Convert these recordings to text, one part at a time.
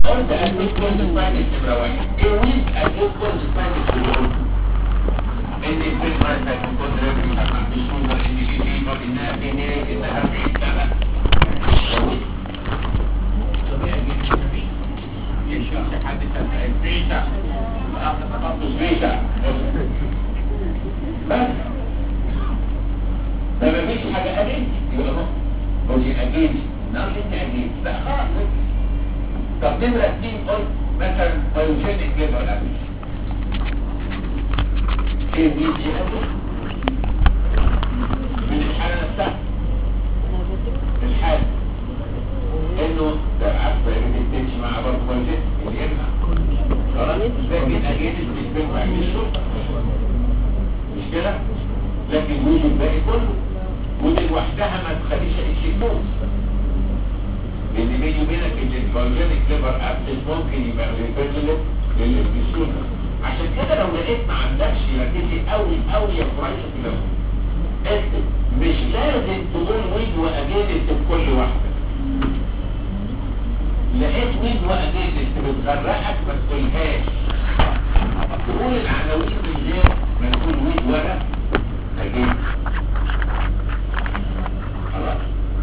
قلت أكيد كنت سباينس نمرة واحد إيه ويز أكيد كنت سباينس نمرة واحد إن الفيلم مرتب يكون ربي حقا بشوفة إن في فيبر إنها في نيك إنها في سنة طبيعي جدا يشوف حد سنة الفيشة أخذ تخصص فيشة بس فما فيش حاجة أجيب يبقى هو قولي أجيب نعم انت أجيب لا خلاص طب نمرة اتنين قلت مثلا بايوجينيك ليفر أبيش ايه دي دي أبيش من الحالة نفسها الحالة انه ده عارفة ان تمشي مع برضه بايوجينيك اللي يمنع خلاص لكن أجيب بالنسبة له يعمل شرطة مش كده لكن وجود الباقي كله ودي لوحدها ما تخليش شيء موت لان بيني وبينك ان الفايجينيك ليفر ابسس ممكن يبقى ريفيرجلت للبسيون عشان كده لو لقيت ما عندكش ركزي قوي قوي يا كويس كده اكتب مش لازم تقول ويد واجينست في كل واحده لقيت ويد واجينست بتغرقك ما تقولهاش تقول العناوين من غير ما تقول ويد ولا اجينست خلاص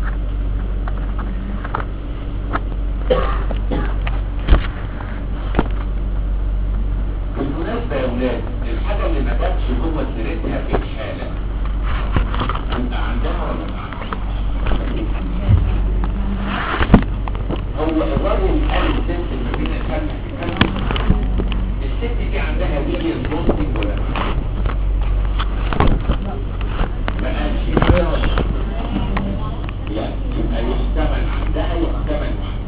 بالمناسبة يا ولاد الحاجة اللي ما جاتش جوه سيرتها في الحالة يبقى عندها ولا ما عندها؟ هو الراجل قال الست ما بين الحمل في الكلام الست دي عندها ميديان بوستنج ولا ما ما قالش كده ولا لا يبقى يحتمل عندها يحتمل معها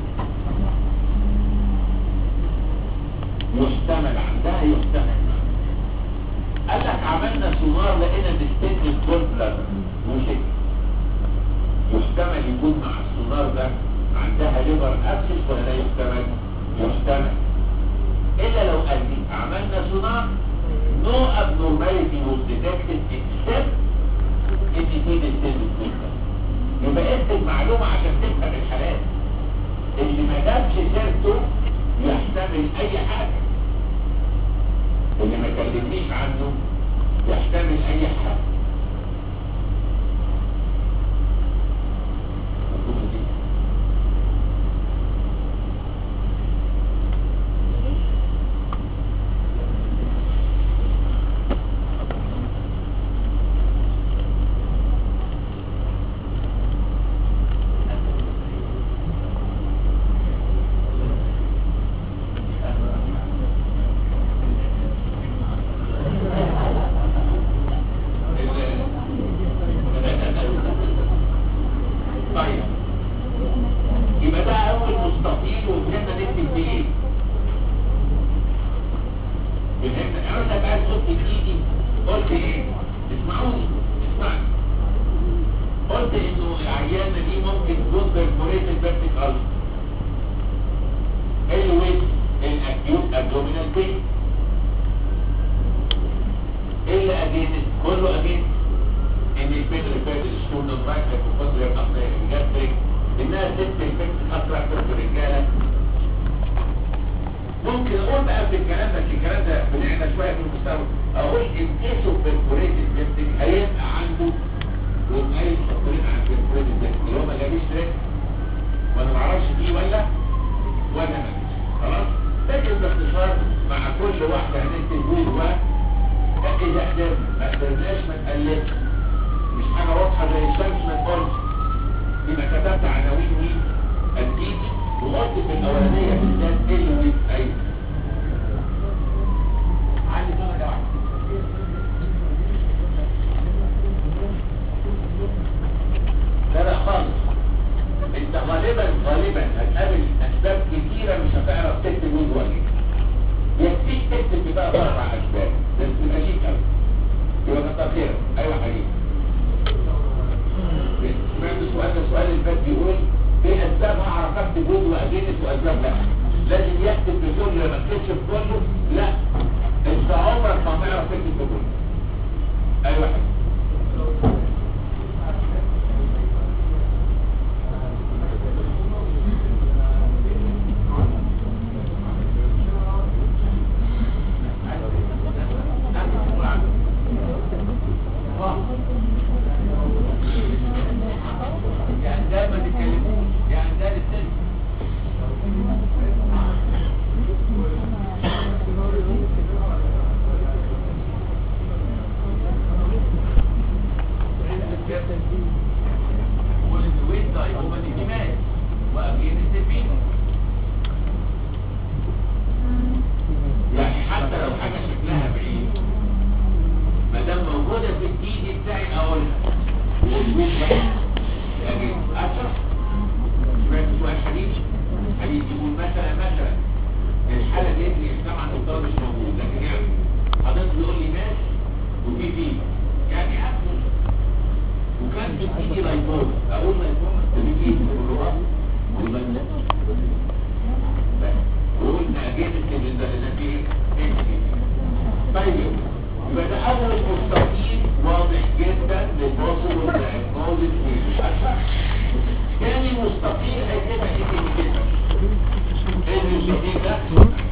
يحتمل عندها يحتمل معها قال لك عملنا سونار لقينا ديستنت الكول بلادر وشك يحتمل يكون مع السونار ده عندها ليفر ابسس ولا لا يحتمل يحتمل الا لو قال لي عملنا سونار no abnormality was detected except ان في ديستنت الكول بلادر يبقى اكتب معلومة عشان تفهم الحالات اللي ما جابش سيرته يحتمل اي حاجة اللي ما كلمنيش عنه يحتمل اي حاجة مفهوم دي؟ طيب يبقى ده اول مستطيل وفهمنا نكتب فيه ايه فهمنا انا بقى صوت ايدي قلت ايه اسمعوني اسمعني قلت انه العيانه دي ممكن تكون برفوريتد فيرتيك الف الويت الاكيوت ابدومينال بين الا اجينست كله اجينست ان البين ريفيرد الشتون الرايت هيبوكوندريا الاخر الجاستريك انها ست الفكت اكتر في الرجاله ممكن اقول بقى في الكلام ده الكلام ده بنعمل شويه في المستوى اقول ان كيس اوف بيرفوريتد جاستريك هيبقى عنده وقايل شطرين عن بيرفوريتد جاستريك اللي هو ما جابيش ريك وانا ما اعرفش فيه ولا ولا ما فيش خلاص لكن باختصار مع كل واحده هنكتب ويل و اذا قدرنا ما قدرناش ما تقلقش مش حاجة واضحة زي الشمس ما تقولش يبقى كتبت عناوين مين الديك وقلت في الأولانية بالذات ايه اللي ويت أيوه عندي درجة واحدة لا لا خالص انت غالبا غالبا هتقابل اسباب كتيرة مش هتعرف تكتب ويت وجه يكفيك تكتب بقى اربع اسباب بس تبقى شيك قوي يبقى كتر خيرك ايوه حبيبي سمعت السؤال ده السؤال اللي فات بيقول ايه اسباب اعرف اكتب ويد واجنس واسباب لا لازم يكتب بكل الشديد ده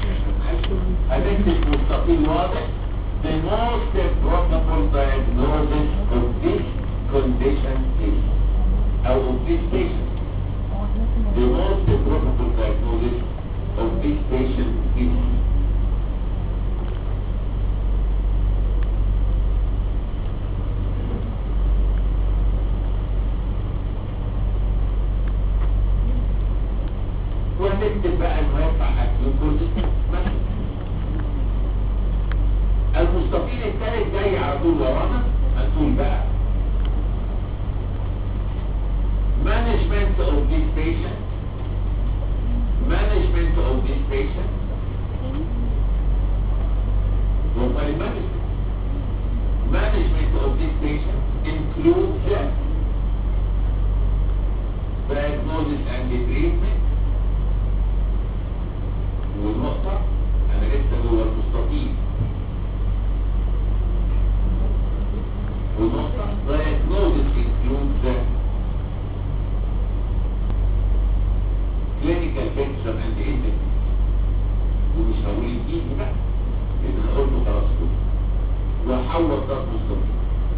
هتكتب مستقيم واضح the most probable diagnosis of this condition is أو of this patient the most probable diagnosis of this patient is ونكتب بقى انه ينفع اكل كل مثلا المستطيل الثالث جاي على طول ورانا هنقول بقى management of this patient management of this patient local management management of this patient includes diagnosis and treatment والنقطة أنا لسه جوه المستطيل والنقطة diagnosis includes the clinical picture and the index ومش هقول الجيني بقى لأن أنا قلته خلاص كده وأحول ده مستطيل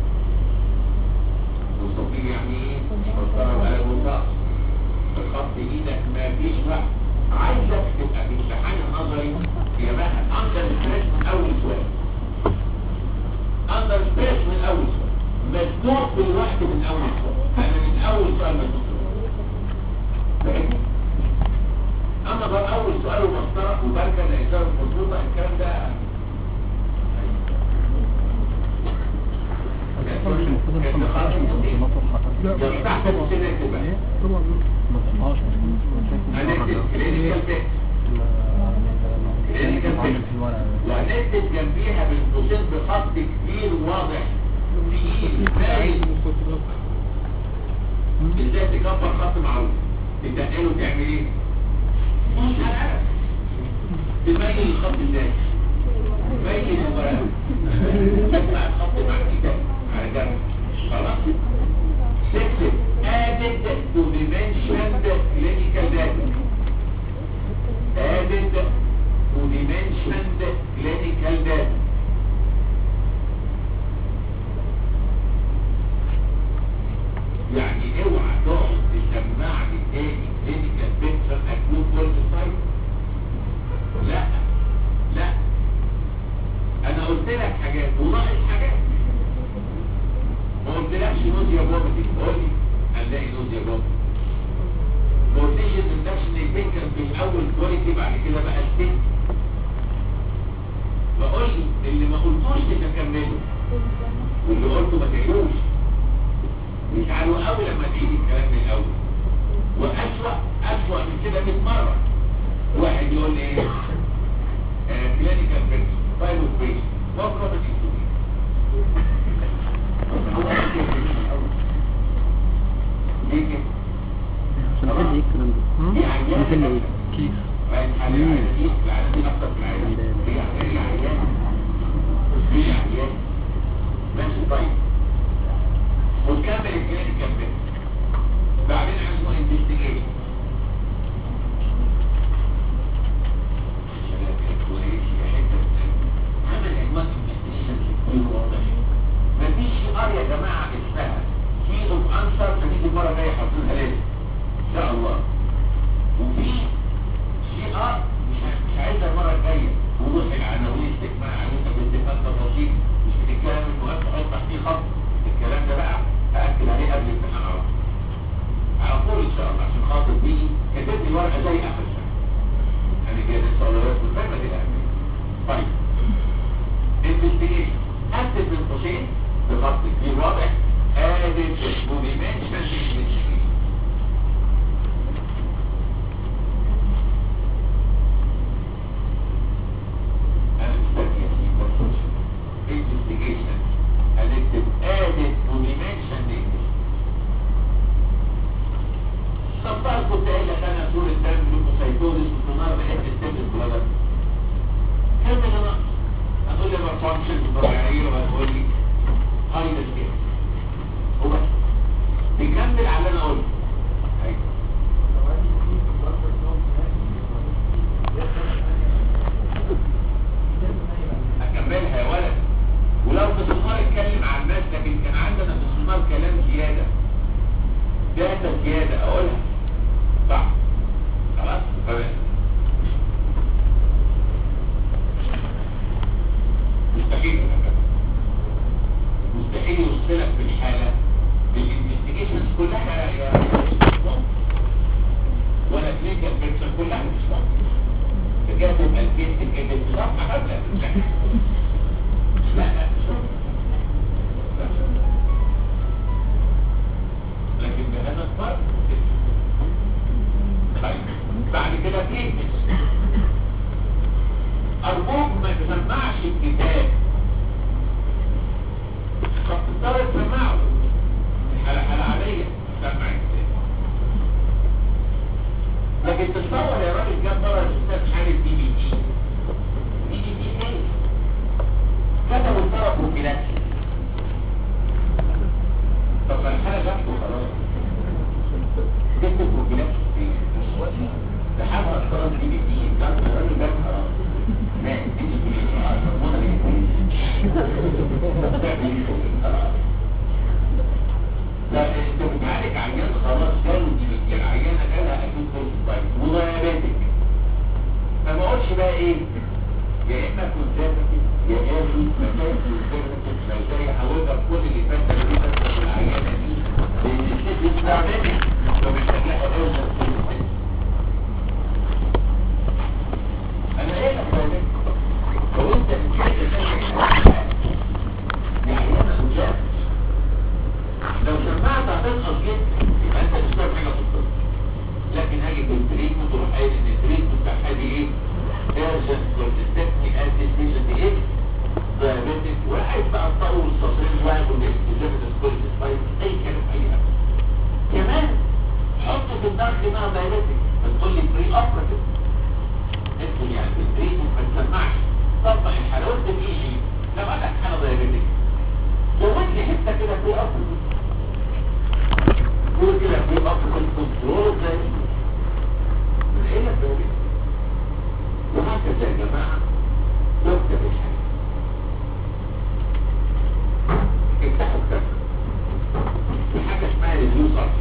مستطيل يعني إيه؟ مسطرة على المنطقة بخط إيدك ما فيش وقت عايزك تبقى في امتحان النظري يا بقى اندر ستريس من اول سؤال اندر ستريس من اول سؤال مزنوق بالوقت من اول سؤال انا من اول سؤال مزنوق فاهمني؟ اما ده اول سؤال ومسطره وبركه الاجابه مظبوطه الكلام ده المفروض نخلص المطر حضرتك يفتح السنة كده طبعا ما تسمعش هنكتب كلينيكال تيست عامل في الورقة وهنكتب جنبيها بالقوسين بخط كبير واضح تقيل باين ازاي تكبر خط معروف تتقله تعمل ايه؟ مش هنعرف تميل الخط ازاي؟ ميل الورقه تطلع الخط مع ايدك على جنب خلاص؟ تكتب added to the mentioned clinical data added to the mentioned clinical data يعني اوعى تقعد تسمعني تاني كلينيكال بيكتشر اكيوت كولد سايت لا لا انا قلت لك حاجات وناقص حاجات ما قلتلكش نوزيا بومتي قول لي هنلاقي نوزيا بومتي ما قلتليش الاندكشن البين كان في الاول كواليتي بعد كده بقى ستيك بقول لي اللي ما قلتوش تكمله واللي قلته ما تعيدوش يزعلوا قوي لما تعيد الكلام من الاول واسوأ اسوأ من كده 100 مره واحد يقول لي ايه كلينيكال بيكس فايل بيس وقرا بالانسولين ليه كده؟ عشان كده ايه الكلام ده دي عيان مثل ايه كيف ماشي طيب ونكمل الكلينيكال بيت بعدين عملوا انفستيجيشن عمل عنوان انفستيجيشن كتير واضح مفيش ار يا جماعه اسمها كي اوف انسر هنيجي المره الجايه حاطينها لازم ان شاء الله وفي سي ار مش مش عايزها المره الجايه وضوح العناوين استكمال عناوين باستفاد تفاصيل مش بتتكلم المهم تحط تحتيه خط الكلام ده بقى هاكد عليه قبل الامتحان على طول على طول ان شاء الله عشان خاطر دي كتبت لي ورقه زي اخر سنه انا جاي لسه ولا بس فاهمه دي الاهميه طيب انفستيجيشن اكتب من قوسين بخط كبير واضح ادد موفيمنت انفستيجيشن investigation هنكتب added to the mentioned English طبعا كنت قايل لك انا طول الترم لوكوسايتوزيس وكنار بحب الستيم البلادر كمل انا هتقول لي ما فانكشن الطبيعيه وهتقول لي هاي سكيل وبس نكمل على اللي انا قلته أيوة. جدك ان الصفحه قبل لا لا لكن بهذا الفرق طيب بعد كده تيجس أرجوك ما تسمعش الكتاب فبتضطر تسمعه حالة حالة عادية تسمع الكتاب لكن تصور يا راجل جاب مرة الأستاذ حالة دي بي دي دي بي دي ايه؟ كتبوا الطرف وكلاتي طب ما الحالة جابته خلاص جبت البروجيلات ده حاجة خلاص دي بي دي جاب الراجل جاب خلاص ما دي بي دي خلاص الموضة دي لا انت بتعالج عيان خلاص جاله دي بي دي العيانة جالها اكيد كورس كويس وضياباتك فما اقولش بقى ايه يا اما كونسيرفتيف يا اخي مسائل كونسيرفتيف لو زي حاولت كل اللي فات ده اللي بس في العيانة دي لان الست بتعملها ومحتاج لها اوزن في الست انا ايه لك فاهمك لو انت بتحب تعمل يعني انا مجاب لو سمعت هتنقص جدا يبقى انت مش فاهم حاجه في الطب لكن هاجي في التريتمنت تروح قايل ان التريتمنت بتاع حاجه ايه urgent contestectomy anti-station دي ايه diabetic واحد بقى تطور السطرين واحد والاستجابة الكوليس فايت اي كلام اي حاجة كمان حط في الدرس انها diabetic بتقول لي بري اوبراتيف ادخل يعني في التريتمنت ما تسمعش طبق الحلاوة ده بيجي لو قال لك حالة diabetic زود لي حتة كده بري اوبراتيف قول كده بري اوبراتيف كنترول زي من ايه لك diabetic وهكذا يا جماعة نكتب الحاجة افتحوا كتاب في حاجة اسمها ريفيو صرف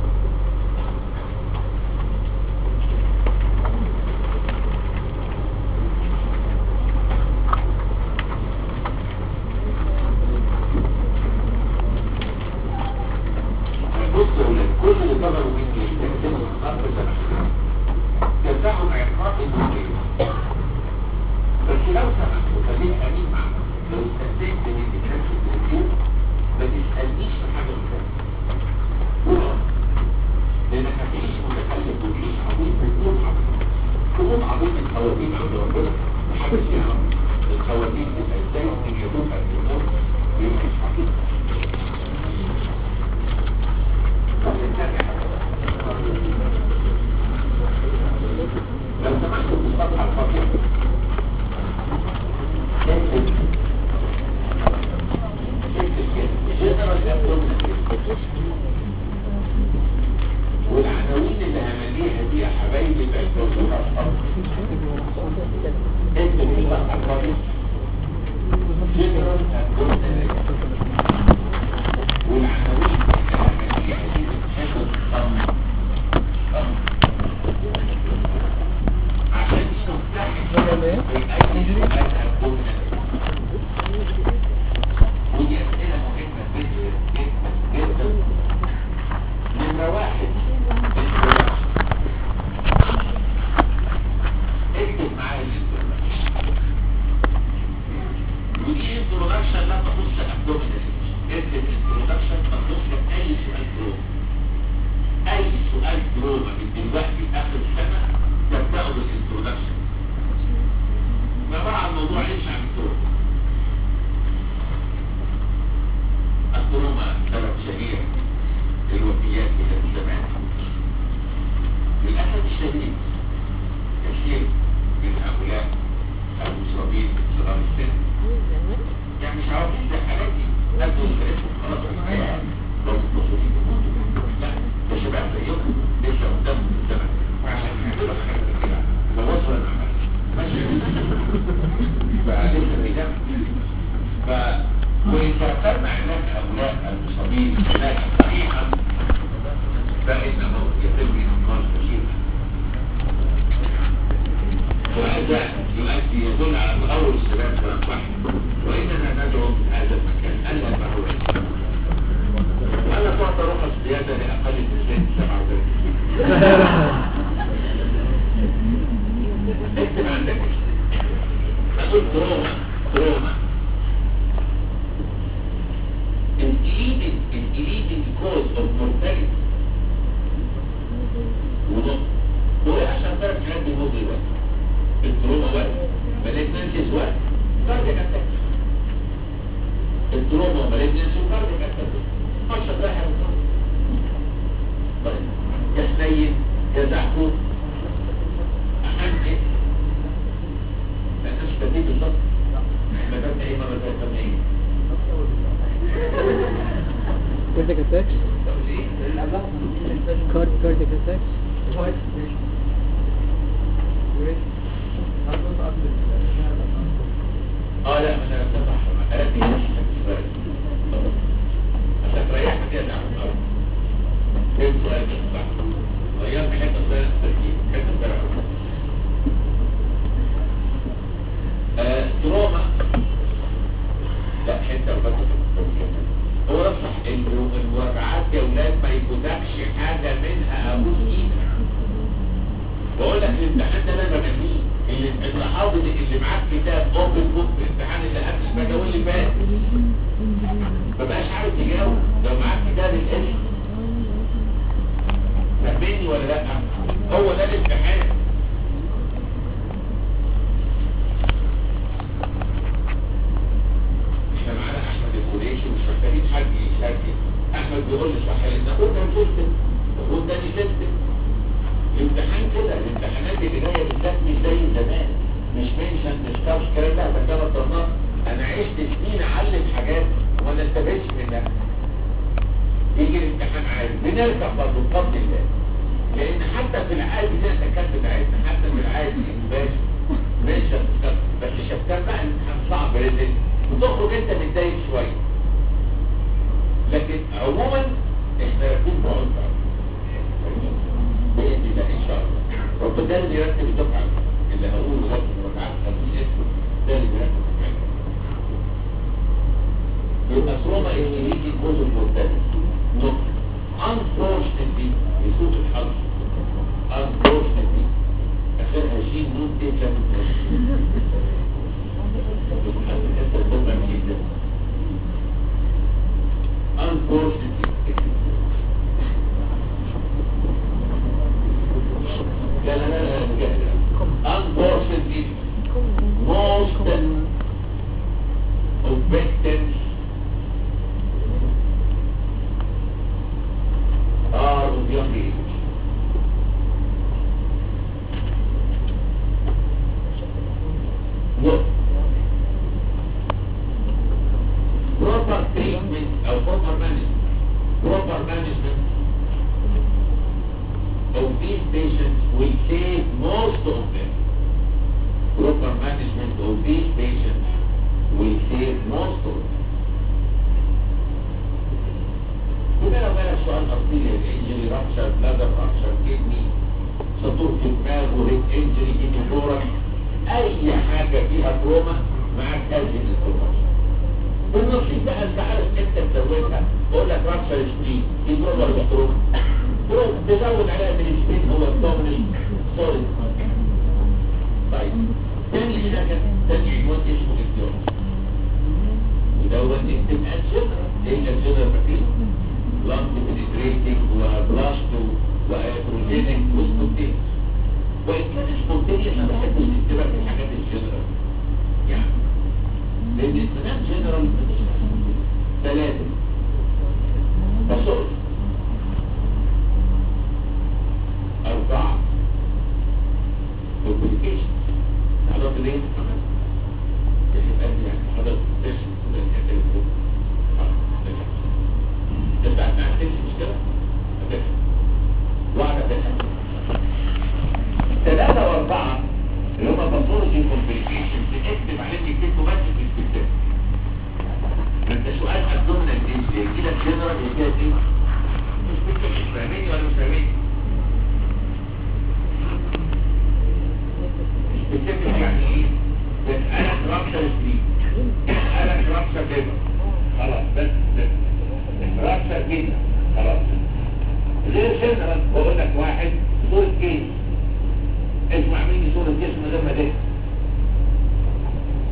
بص يا ولاد كل اللي طلبوا مني يكتبوا الخط سمحت ترجعوا عقاب المدير بس لو سمحتوا خليك امين معاك لو استنتجت ان انت تنفذ الريفيو ما تسالنيش في حاجه مختلفه لانك هتعيش متكلم وتعيش عبيط بتكون عبيط تكون عبيط الخواتيم عند ربنا محدش يعرف الخواتيم تبقى ازاي ان يدوك الامور يبقى مش عبيط طب نتابع لو سمحت في الصفحة الفاضية اكتب اكتب كده جنرال ابدومينال والعناوين اللي همليها دي يا حبايبي بيعتبروها الصف اكتب في الصفحة الفاضية جنرال ابدومينال والعناوين اللي همليها دي بتحب الصم عشان تستحق في أي سؤال هتكون ودي أسئلة مهمة جدا جدا جدا نمرة واحد اكتب معايا الانترودكشن ودي انترودكشن لا تخص ابدومينال اكتب انترودكشن تخص اي سؤال جروب اي سؤال جروب من دلوقتي اخر السنه تبدأوا بالانترودكشن وبعد الموضوع ايش عن التروما التروما سبب شهير للوفيات في هذا الزمان للأسف الشديد كثير من هؤلاء المصابين صغار السن يعني مش عارفين ده حالاتي أدوا لغايتهم خلاص الحياة لو متصلين بموتوا لا ده شباب زيكم لسه قدامهم الزمن وعشان يعملوا حاجة كده ده وصل العمل ماشي فلسه في دم ف وإذا تم علاج هؤلاء المصابين علاجا صحيحا فإنه يتم إنقاذ كثير وهذا يؤدي يدل على تغور الشباب والصحة وإننا ندعو من هذا المكان ألا تعود وألا تعطى رخص زيادة لأقل من سن 37 اكتب عندك اقول تروما تروما الإيدين الإيدين كوز اوف مورتاليتي ونص هو عشان تعرف حاجات بيموت دلوقتي التروما وقت مالجنسيس وقت كاردياك اتاك التروما ومالجنسي وكاردياك اتاك اشهر ده حاجه طيب يا حنين يا زعفوف احد ايه ما انتش بديك بالظبط احنا بدنا ايه مره ثانيه بدنا ايه كارديك اتاكس طب ايه كارد كارديك اتاكس اه لا مش انا صح انا دي مش عشان تريحنا كده تعمل ايه السؤال ده صح غيرت حته صغيره في التركيب حته صغيره آه تروما لا حته وبس هو ده صح ال- المراجعات يا ولاد ما يفوتكش حاجه منها ابوس ايدك بقول لك الامتحان ده انا بمنيه اللي اللي حافظ اللي معاك كتاب اوبن بوك الامتحان اللي قبل الفجر واللي فات ما بقاش عارف تجاوب لو معاك كتاب الاسم فاهمني ولا لا هو ده الامتحان احنا معانا احمد القريشي مش محتاجين حد يشارك احمد بيقول لي صح لان اخوك كان سيستم اخوك تاني سيستم الامتحان كده الامتحانات اللي جايه بالذات مش زي زمان مش منشن ديسكاوش الكلام ده ده كده طرنات انا عشت سنين اعلم حاجات وما انتبهتش منها يجي الامتحان عادي بنرجع برضه بفضل الله لان حتى في العادي دي التكات بتاعتنا حتى في العادي مباشر منشن ديسكاوش بس شفتان بقى الامتحان صعب لان بتخرج انت متضايق شويه لكن عموما احنا راكبين بعض بإذن الله إن شاء الله ربنا اللي يرتب الدفعة اللي هقوله لغاية المراجعات خمسين اسم ده اللي بيرتب الدفعة يبقى تروما إنجليزي كوز المرتبط نقطة unfortunately لسوء الحظ unfortunately آخرها شيء نون تكلم الحظ كسر الدفعة جدا unfortunately لا لا لا لا بجد unfortunately most of victims are of young age look proper treatment or proper management proper management of these patients will save most of them. Proper management of these patients will save most of them. هنا لو جالك سؤال أصلي الانجري رابشر بلادر رابشر كدني سطور في دماغ وريد انجري كدني فورك أي حاجة فيها تروما معاك هذه الانفورميشن. بالنصيب بقى انت عارف انت تزودها بقول لك رابشر سبرين دي تروما ولا تروما؟ تروما تزود عليها من السبرين هو الدوميني سوليد طيب تاني حاجة تاني عنوان اسمه الديون ودوت اكتب الجنرال ايه الجنرال فاكرين؟ لانج بنتريتنج وبلاست وهيدروجينيك وسبونتينيوس وان كان سبونتينيوس انا بحب نكتبها في الحاجات الجنرال يعني لان الكلام جنرال مفيش ثلاثة تصور أربعة complications حضرت ليه؟ يبقى يعني حضرت تسم كده الحته اللي فوق تبقى معاك تمشي مشكلة هتفهم واحدة تفهم ثلاثة وأربعة اللي هم باثولوجي كومبليكيشن تكتب عليهم يكتبوا بس في الكتاب ما انت سؤال ابدومينال ايه يجي لك جنرال يجي لك ايه؟ مش بتكتب مش فاهميني ولا مش فاهميني؟ بتكتب يعني ايه؟ بسألك رابشر سليب بسألك رابشر ليبر خلاص بس بس رابشر كده خلاص غير جنرال بقول لك واحد صورة كيس اسمع مني صورة جسم غير ما ده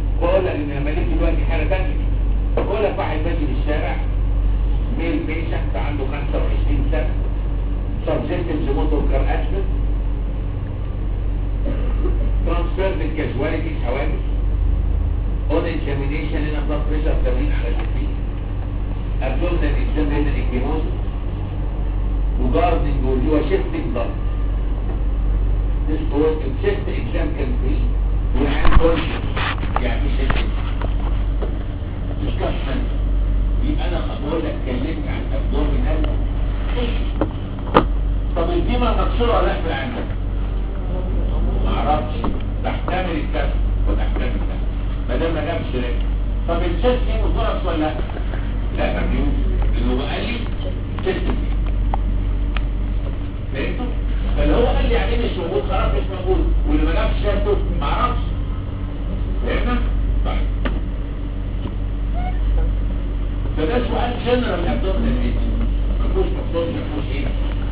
دلوقتي حاله ثانيه بقول لك واحد ماشي في الشارع ميل بيشنت عنده 25 سنه سبجكتيف لموتور كار اكسيدنت ترانسفيرد كاجواليتي حوادث اون اكزامينيشن هنا بلاد بريشر 80 على 60 ابدومينال اكزام هنا اكيموزس وجاردنج واللي هو شيفتنج بلاد This was a chest exam can be والعين كونشن يعني شيفتنج discussion يبقى انا بقول لك كلمت عن ابدومينال طب الديمة مكسورة ولا لا في العين معرفش تحتمل الكسر وتحتمل الكسر ما دام ما جابش رجل طب الشيست فيه مصورة ولا لا؟ لا ما فيهوش لانه بقى لي شيست فيه فهمتوا؟ فاللي هو قال لي عليه مش موجود خلاص مش موجود واللي ما جابش شيسته ما اعرفش فهمنا؟ طيب فده سؤال جنرال ابدومينال ايدج ما فيهوش مقصود ما فيهوش ايه؟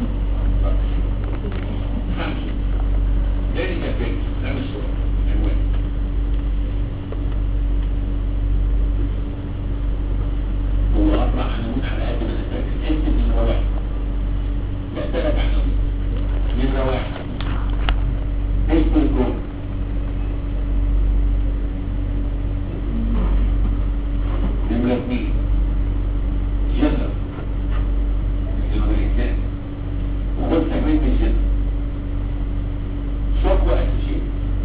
خمسة ذلك الفكر خمس صور عنوان هو أربع عناوين على قد ما أنا فاكر أنت نمرة واحد لا ثلاث عناوين نمرة واحد اسم الجملة نمرة اثنين جنرال الإنسان وخد تمرين من جنرال شوك وأسوشيت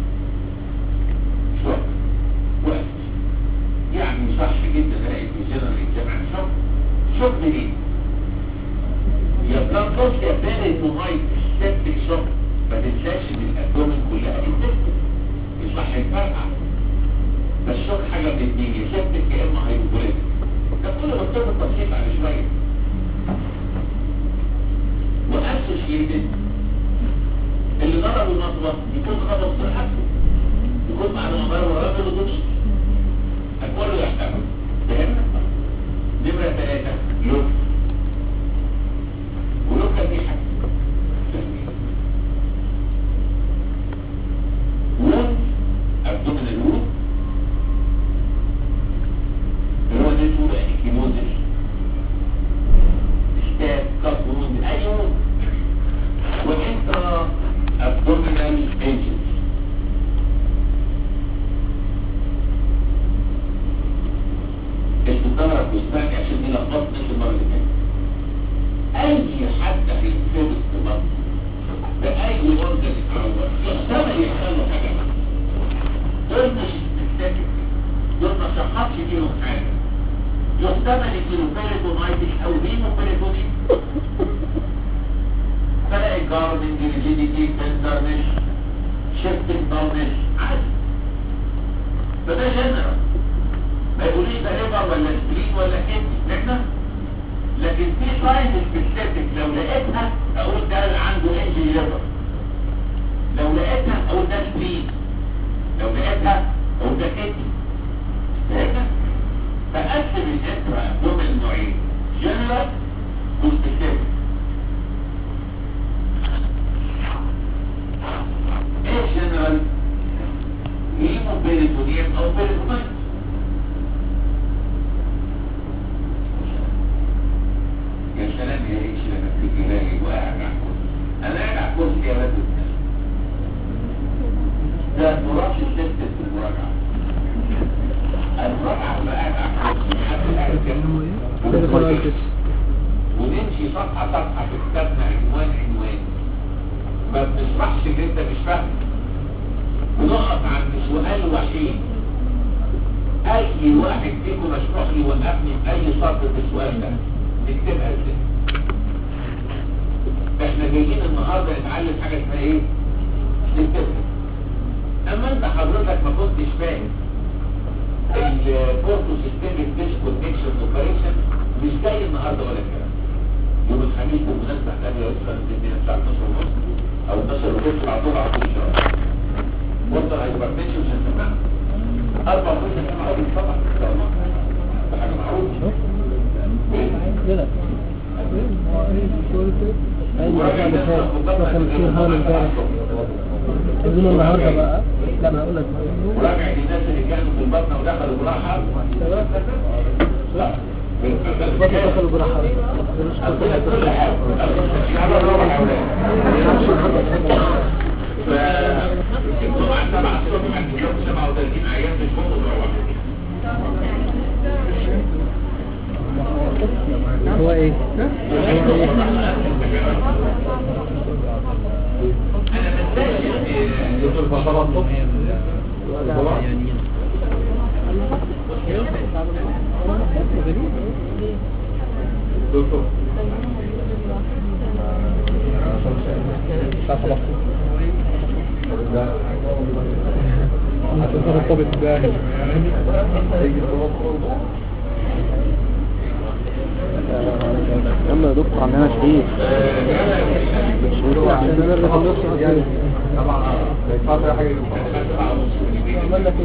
شوك وأسوشيت يعني صح جدا الاقي في جنرال اكزام عن شوك شوك منين؟ يا بلانكوس يا بارد مميز سيبتك شوك ما تنساش ان الابدومين كلها انفكتد يصح يتفرقع بس شوك حاجه من الاثنين يا سيبتك يا اما هيبوليتك ده كله بطلب التبسيط على شويه واسوشيتد اللي ضرب المطبخ يكون خبط في حقه يكون بعد ما ضرب الراجل ودوش الكل يحتمل فهمنا؟ نمرة ثلاثة لوك ولوك دي حاجة وون أبدومن الوون اللي هو ده اسمه انكيموزيس ستاب كاب وون أي وون وانترا abdominal angles التدرج والثاني عشان دي لخبطت نفس المره اللي فاتت اي حد هيتفرد في مصر باي اورجن يتعور يحتمل يحصل له حاجه دول مش استكتاك دول ما شخصش فيهم حاجه يحتمل يجيله بيريتونايتس او هيموبيريتونيت فرق الجاردنج ريجيديتي تندرنس شيفتنج داونس عادي فده جنرال ما يقوليش ده ليبر ولا سبرين ولا كدني احنا لكن في ساين سبيسيفيك لو لقيتها اقول ده اللي عنده انجي ليبر لو لقيتها اقول ده سبرين لو لقيتها اقول ده كدني فهمنا؟ فقسم الانترا ابدومين نوعين جنرال وسبيسيفيك ايه جنرال هيمو بيريتونيوم او بيريتونيوم يا سلام يا ايش لما تيجي لاقي وقاعد على الكرسي انا قاعد على الكرسي يا رب ده مراش الست في المراجعه المراجعه بقى قاعد على الكرسي حد قاعد جنبه ونمشي صفحه صفحه في كتابنا عنوان عنوان ما بنشرحش اللي انت مش فاهمه ونقف عند سؤال وحيد اي واحد فيكم مشروح لي وقفني في اي سطر في السؤال ده نكتبها ازاي احنا جايين النهارده نتعلم حاجه اسمها ايه نكتبها اما انت حضرتك ما كنتش فاهم البورتو سيستميك ديسكونكشن اوبريشن مش جاي النهارده ولا الكلام يوم الخميس بمناسبه احنا هيوصل الدنيا الساعه 12 ونص او 12 ونص على طول على طول ان شاء الله وصل هايبرتنشن مش هنسمعها اربع فلوس هنسمعها اول طبعا ان شاء الله ده حاجه معروفه كده ايوه ده خمسين هون امبارح عايزين النهارده بقى لا انا هقول لك مراجعة الناس اللي كانوا في البطنة ودخلوا جراحة لا البطن دخلوا جراحة أقول لك كل حاجة يلا نروح يا أولاد فالجمعة سبعة الصبح عند اليوم 37 أيام مش ممكن نروح هو ايه؟ أنا منتشر يعني مرتبط ده يلا يا دكتور عندنا شريف شريف عندنا اللي في النص يعني عمل لك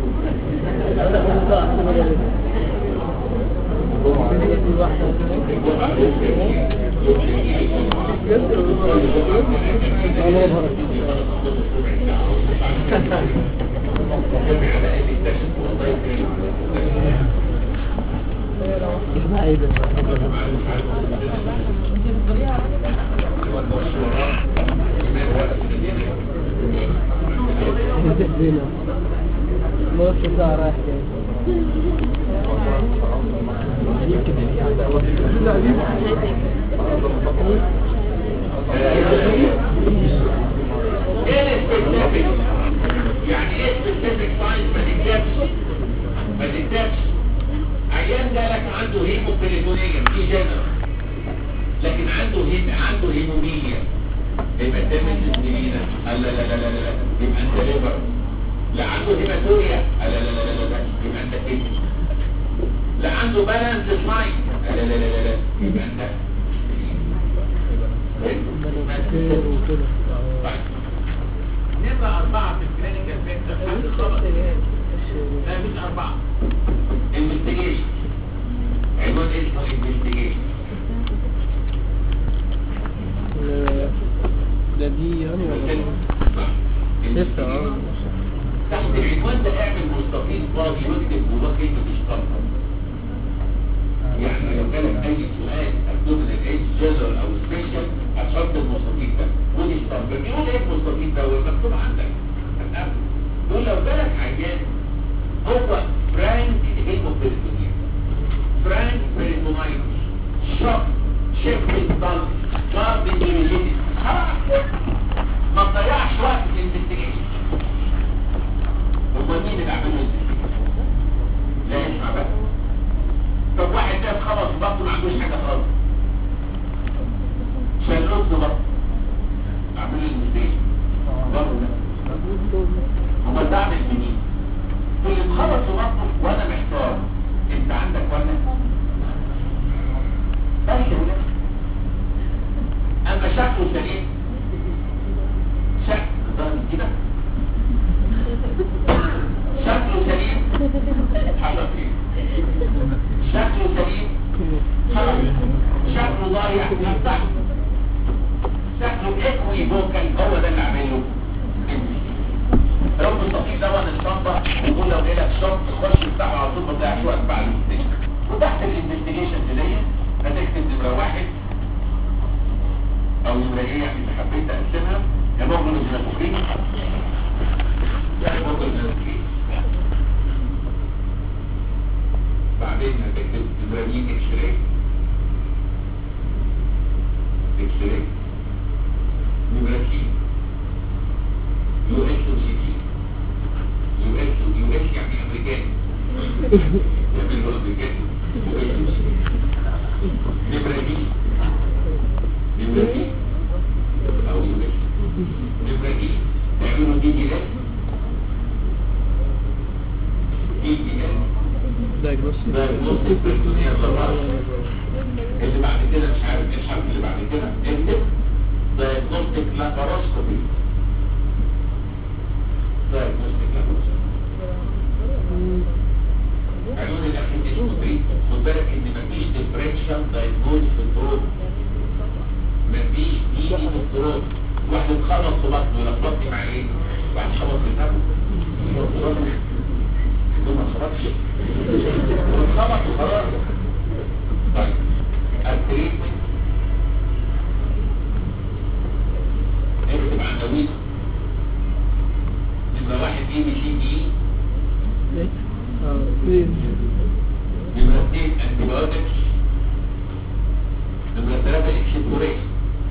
اسمها ايه ده؟ ما في ده رايح جاي ايه السبيسيفيك يعني ايه سبيسيفيك ساينس ما تكتبش ما تكتبش عيان جالك عنده هيموبيليتونيا دي جنرال لكن عنده هيم عنده هيموميليا يبقى ده من السنينة لا لا لا لا لا لا يبقى انت ليفر لا عنده هيماتوريا لا لا لا لا لا يبقى انت كده لا عنده بالانس ساين لا لا لا لا لا يبقى انت خير وكده طيب نبقى أربعة في الكلينيكال فيكتور حد خبط لا مش أربعة investigation عنوان اسمه investigation ده دي يعني ولا صح. ستة اه تحت العنوان ده اعمل مستطيل فاضي واكتب جواه كلمة اشتراك يعني لو جالك اي سؤال ابدومن الايدج جنرال او سبيشال هتحط المستطيل ده ودي اشتراك بيقول ايه المستطيل ده والمكتوب عندك هتقابله يقول لو جالك عيان هو فرانك هيموبيرتونيا فرانك بيرتونايتس شوك شيفت ضل ضرب انجليزي ما تضيعش وقت في الانفستيجيشن هو مين اللي عمل له investigation؟ لا اسمع بقى طب واحد ده خلص بطنه ما عندوش حاجه خالص شال رز بطن اعمل له انفستيجيشن برضه لا هو ده عامل منين واللي اتخلص بطنه وانا محتار انت عندك ولا بس ولا اما شكله سليم شكل ظهر كده شكله سليم حصل ايه شكله سليم خلاص شكله ضايع يفتح شكله اكوي فوكال هو ده اللي عامله لو مستقيم ده وانا الشنطه ويقول لو جالك شوك تخش تفتحه على طول ما تضيعش وقت بعد الانفستيجيشن وتحت الانفستيجيشن دي هتكتب نمره واحد او نمره ايه يعني اللي حبيت اقسمها هيموجلوبين هيموجلوبين هيموجلوبين هيموجلوبين بعدين هتكتب نمره مين اكس راي اكس راي نمره سي يو اس او سي تي يو اس يو اس يعني امريكاني يعمل له امريكاني يو اس او سي نمره دي نمره دي او يو اس نمره دي يعملوا دي دي اس دي دي اس diagnostic diagnostic peritoneal laparoscopy اللي بعد كده مش عارف ايه الحرف اللي بعد كده اكتب diagnostic laparoscopy diagnostic laparoscopy عنوان الاخير اسمه تريت خد بالك ان مفيش differential diagnosis في الدروب مفيش دي في الدروب واحد اتخبط في بطنه لخبطني مع ايه؟ واحد خبط في دمه واتخبط وخلاص طيب التريتمنت اكتب عناوين نمرة واحد اي بي سي دي ايه اه ايه نمرة اثنين انتيبيوتكس نمرة ثلاثة اكسبوريشن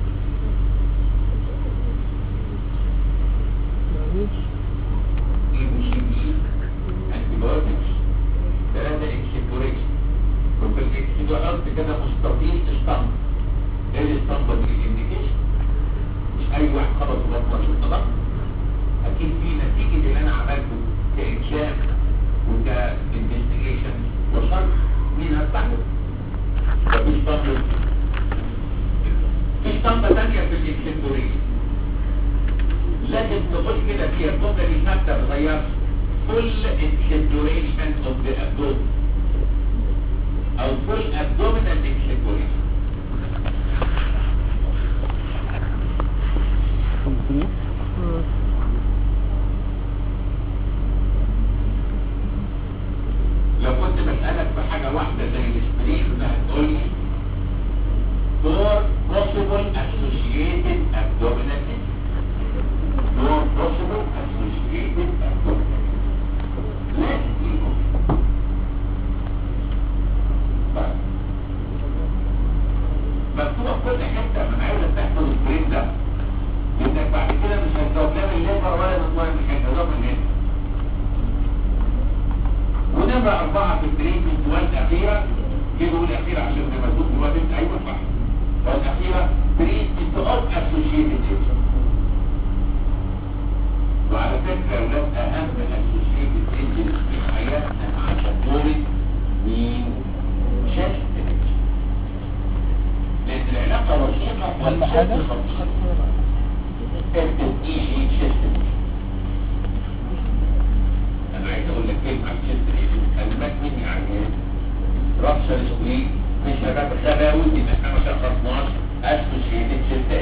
معلش اي بي سي دي انتيبيوتكس ثلاثة اكسبوريشن وفي الاكسبوريشن قلت كده مستطيل اسطمبة ايه الاسطمبة دي الانديكيشن مش اي واحد خبط في بطنه شفت ضغط اكيد في نتيجة اللي انا عملته كاكشاف وكانفستيجيشن وشرح مين هستعمل مفيش طنبة في طنبة تانية في الاكسبوريشن لازم تقول كده فيها الجملة دي ثابتة بتغيرش full exploration of the abdomen او full abdominal exploration اه لو كنت بسألك في حاجة واحدة زي الاسبرين هتقول لي for possible associated abdominal injury for possible associated abdominal لازم يكون طيب. مكتوبة في كل حتة من عايزة تحفظ السبرين ده لانك بعد كده مش هتجاوب لا من الليفر ولا من الضوء مش هتجاوب من هنا ونمرة أربعة في التريتمنت والأخيرة كده الأخيرة عشان لما تقول دلوقتي أنت أيوة صح والأخيرة تريتمنت أوف أسوشيتد وعلى فكرة يا ولاد أهم أسوشيتد إنجلز في حياتنا مع شطورة مين؟ شاست لأن العلاقة وثيقة أهم حاجة؟ والشد خطير اكتب إي جي شاست انا عايز اقول لك كلمه عن شيست ايه كلمات مني عن ايه رابشر سويت مش هبقى خلاوي ان احنا ما شخصناش اسوشيتد شيست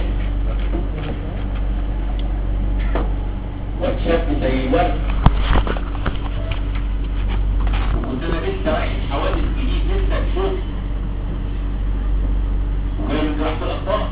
واتشاف زي الورد وكنت انا لسه رايح حوادث جديد لسه تشوف وجاي من جراحه الاطفال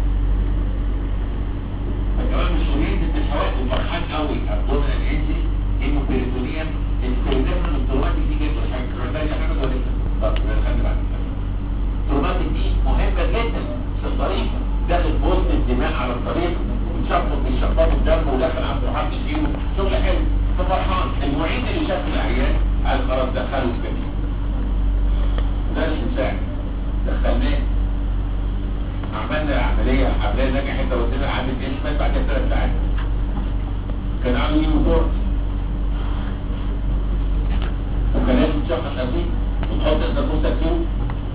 فكمان مش مهم انت الحوادث وفرحان قوي ابدومينال انجي هيموبيريتونيوم استخدام من التروماتيك دي جدا عشان كربان يا حمد ولا لسه؟ طب خلي بعد التروماتيك دي مهمة جدا في الطريق داخل بوسط الدماء على الطريق وتشفط بيشفطوا الدم وداخل عند حرف فيه شغل حلو ففرحان المعيد اللي شاف العيان قال خلاص دخله الكبير ده مش مساعد دخلناه عملنا العملية العملية نجحت ودينا عامل جسمات بعد كده ثلاث ساعات كان عنده نيموتور وكان لازم تشخص أسيب وتحط الناموس أسيب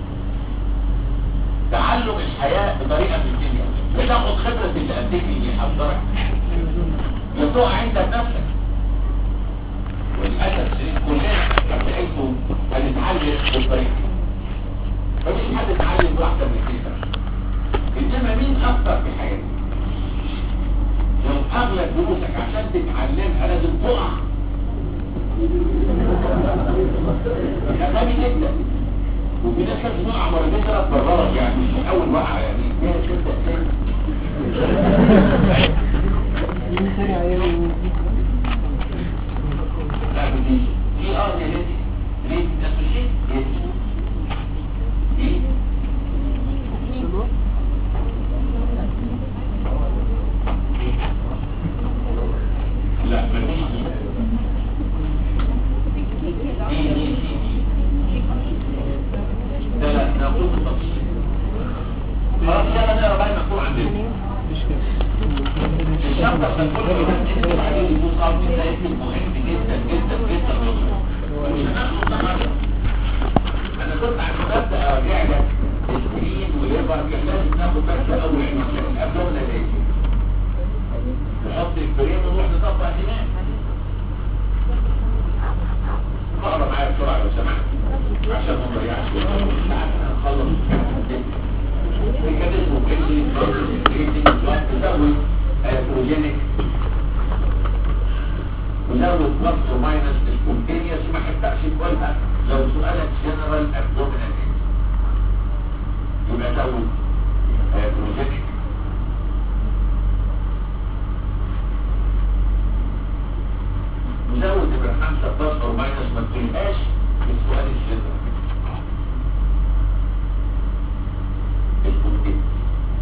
تعلم الحياة بطريقة في الدنيا بتاخد خبرة اللي أديك اللي يحضرك يطوع عندك نفسك وللأسف الشديد كلنا بتعيشوا هنتعلم بالطريقة دي مفيش حد اتعلم واحدة من كده إنما مين أكتر في حياتك لو أغلب دروسك عشان تتعلمها لازم تقع ده غبي جدا وفي ناس كانت بتقع مرتين ثلاث مرات يعني مش اول وقعه يعني هي تبدا تاني مين تاني عيال لا بديش في اه يا ريت ريت اسوشيت ريت ايه لا مفيش دي دي دي دي ده لا نقول بالتفصيل خلاص يلا نقرا بقى المكتوب عندنا مفيش كده الشرطة تنقل من بعدين يكون صعب جدا اسم مهم جدا جدا جدا مش هناخده النهارده انا كنت عن مبدا ارجع لك السكرين وليبر كان لازم ناخد بس اول عشان الابدومينال ايه نحط الفريم ونروح نطبق هناك اقرا معايا بسرعه لو سمحت عشان ما نضيعش وقت عشان نخلص كان اسمه كيسي كيسي تسوي بروجينيك وزود بلس وماينس سبونتينيوس وما حتقش كويس تجيبهاش بالسؤال الجنرال اسمه كده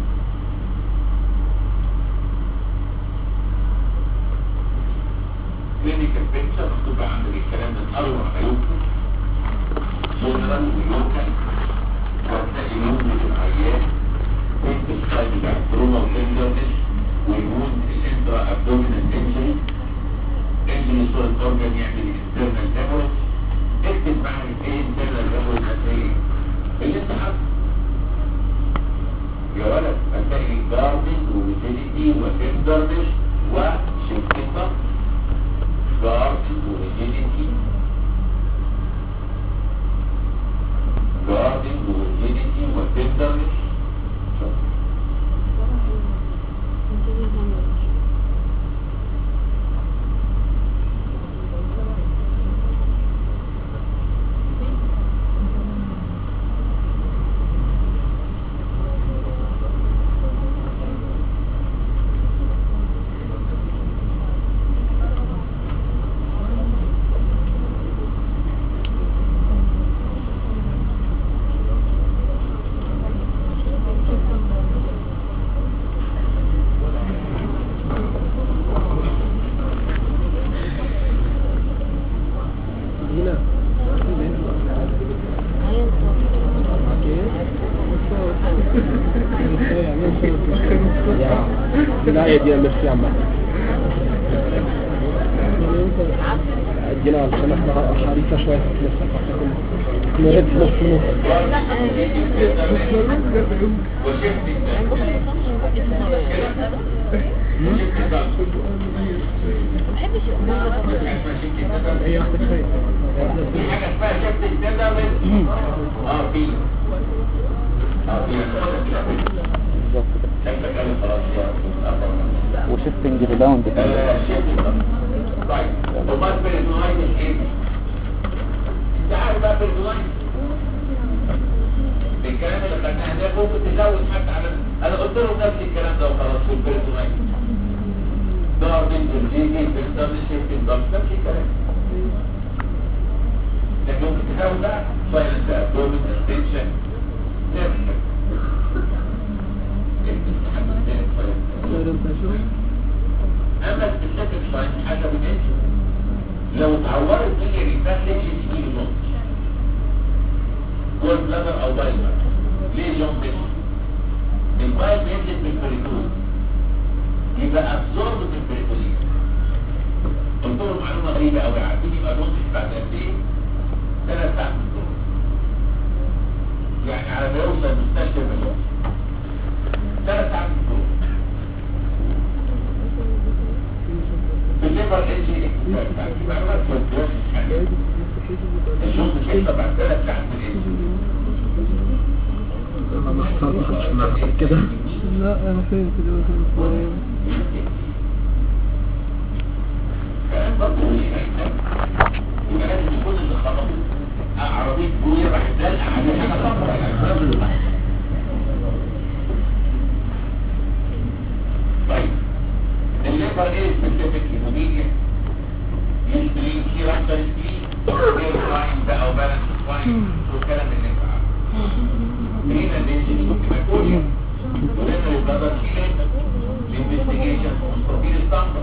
كلينيكال بيكتشر مكتوب عندك الكلام من اروع ما يمكن جنرال ويوكل وهتلاقي يوم العيان بيت السايد بتاع التروما وتندرنس ويكون الانترا ابدومينال انجري انجري صورة اورجان يعمل انترنال دامج اكتب معاك ايه انترنال دامج هتلاقي اللي انت حاطه يا ولد هتلاقي جاردن وريجيديتي وتندرنس وشيفتنج جاردن وريجيديتي جاردن وريجيديتي وتندرنس هنا لا يا دي مش يا عم ادينا علشان احنا حريصه شويه لسه نرد نص نص وشيفتنج هي واحده كفايه في حاجة اسمها شيفتنج تندرنس اه في اه في بالظبط كده شكلك قال خلاص يا أفضل. وشيفتنج ريباوند آه، شيفتنج طيب وما البريزونايتس ايه؟ انت عارف بقى البريزونايتس الكلام اللي خدناه هناك ممكن تزود حتى على انا قلت لهم نفس الكلام ده وخلاص في البريزونايتس داربين جيجي بيستخدم شيفتنج ضغط نفس الكلام لكن ممكن تزود بقى سايلنت ابدومين اكستنشن نفس الكلام اما السبيسيفيك ساين حسب الانس لو اتعورت هي ريفلكس تجي له نقط جول بلادر او بايبر ليه اليوم بس البايب ينزل من البريتون يبقى ابزورب من البريتولين قلت لهم معلومه غريبه قوي عارفين يبقى نقط بعد قد ايه؟ ثلاث ساعات من الظهر يعني على ما يوصل المستشفى بالظبط ثلاث ساعات من الظهر الليبر ايجي معلومات كويس الشوط الحته بعد ثلاث ساعات من الايجي انا ما حصلتش معاك كده لا انا فهمت دلوقتي كلام برضه يبقى لازم يكون اللي خبط عربية بوية راح تدلع عليه حاجة خطرة يعني طيب الليبر ايه سبيسيفيك هيموبيليا يشتري في رحلة سبلين غير فاين بقى وبالانس فاين والكلام اللي انت عارفه هنا الانجن ممكن اكوليا ولنا البلدر شيلين الانفستيجيشن مستطيل الستاندرد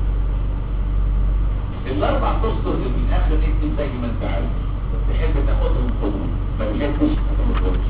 الاربع تسطر اللي في الاخر اكتب زي ما انت عارف تحب تاخدهم خدهم ما تحبش ما تاخدهمش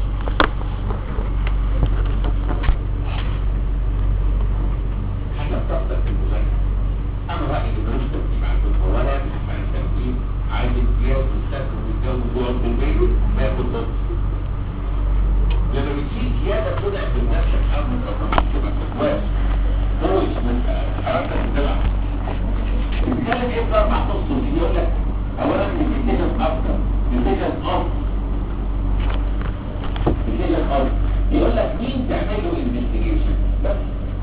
حسب طاقتك في المذاكره انا رايي ان ملوش ترتيب عندكم ولا يفتح عن الترتيب عايز الجواز والسكر والجو جوه البيت ما ياخد نص لما بتشيل زياده طلع بنفسك حرب الرقم تبقى كويس هو اسمه حركه الدلع الكلام ايه اربع تصل يقول لك اولا الديسيجن افضل ديسيجن افضل ديسيجن افضل يقول لك مين تعمل له انفستيجيشن بس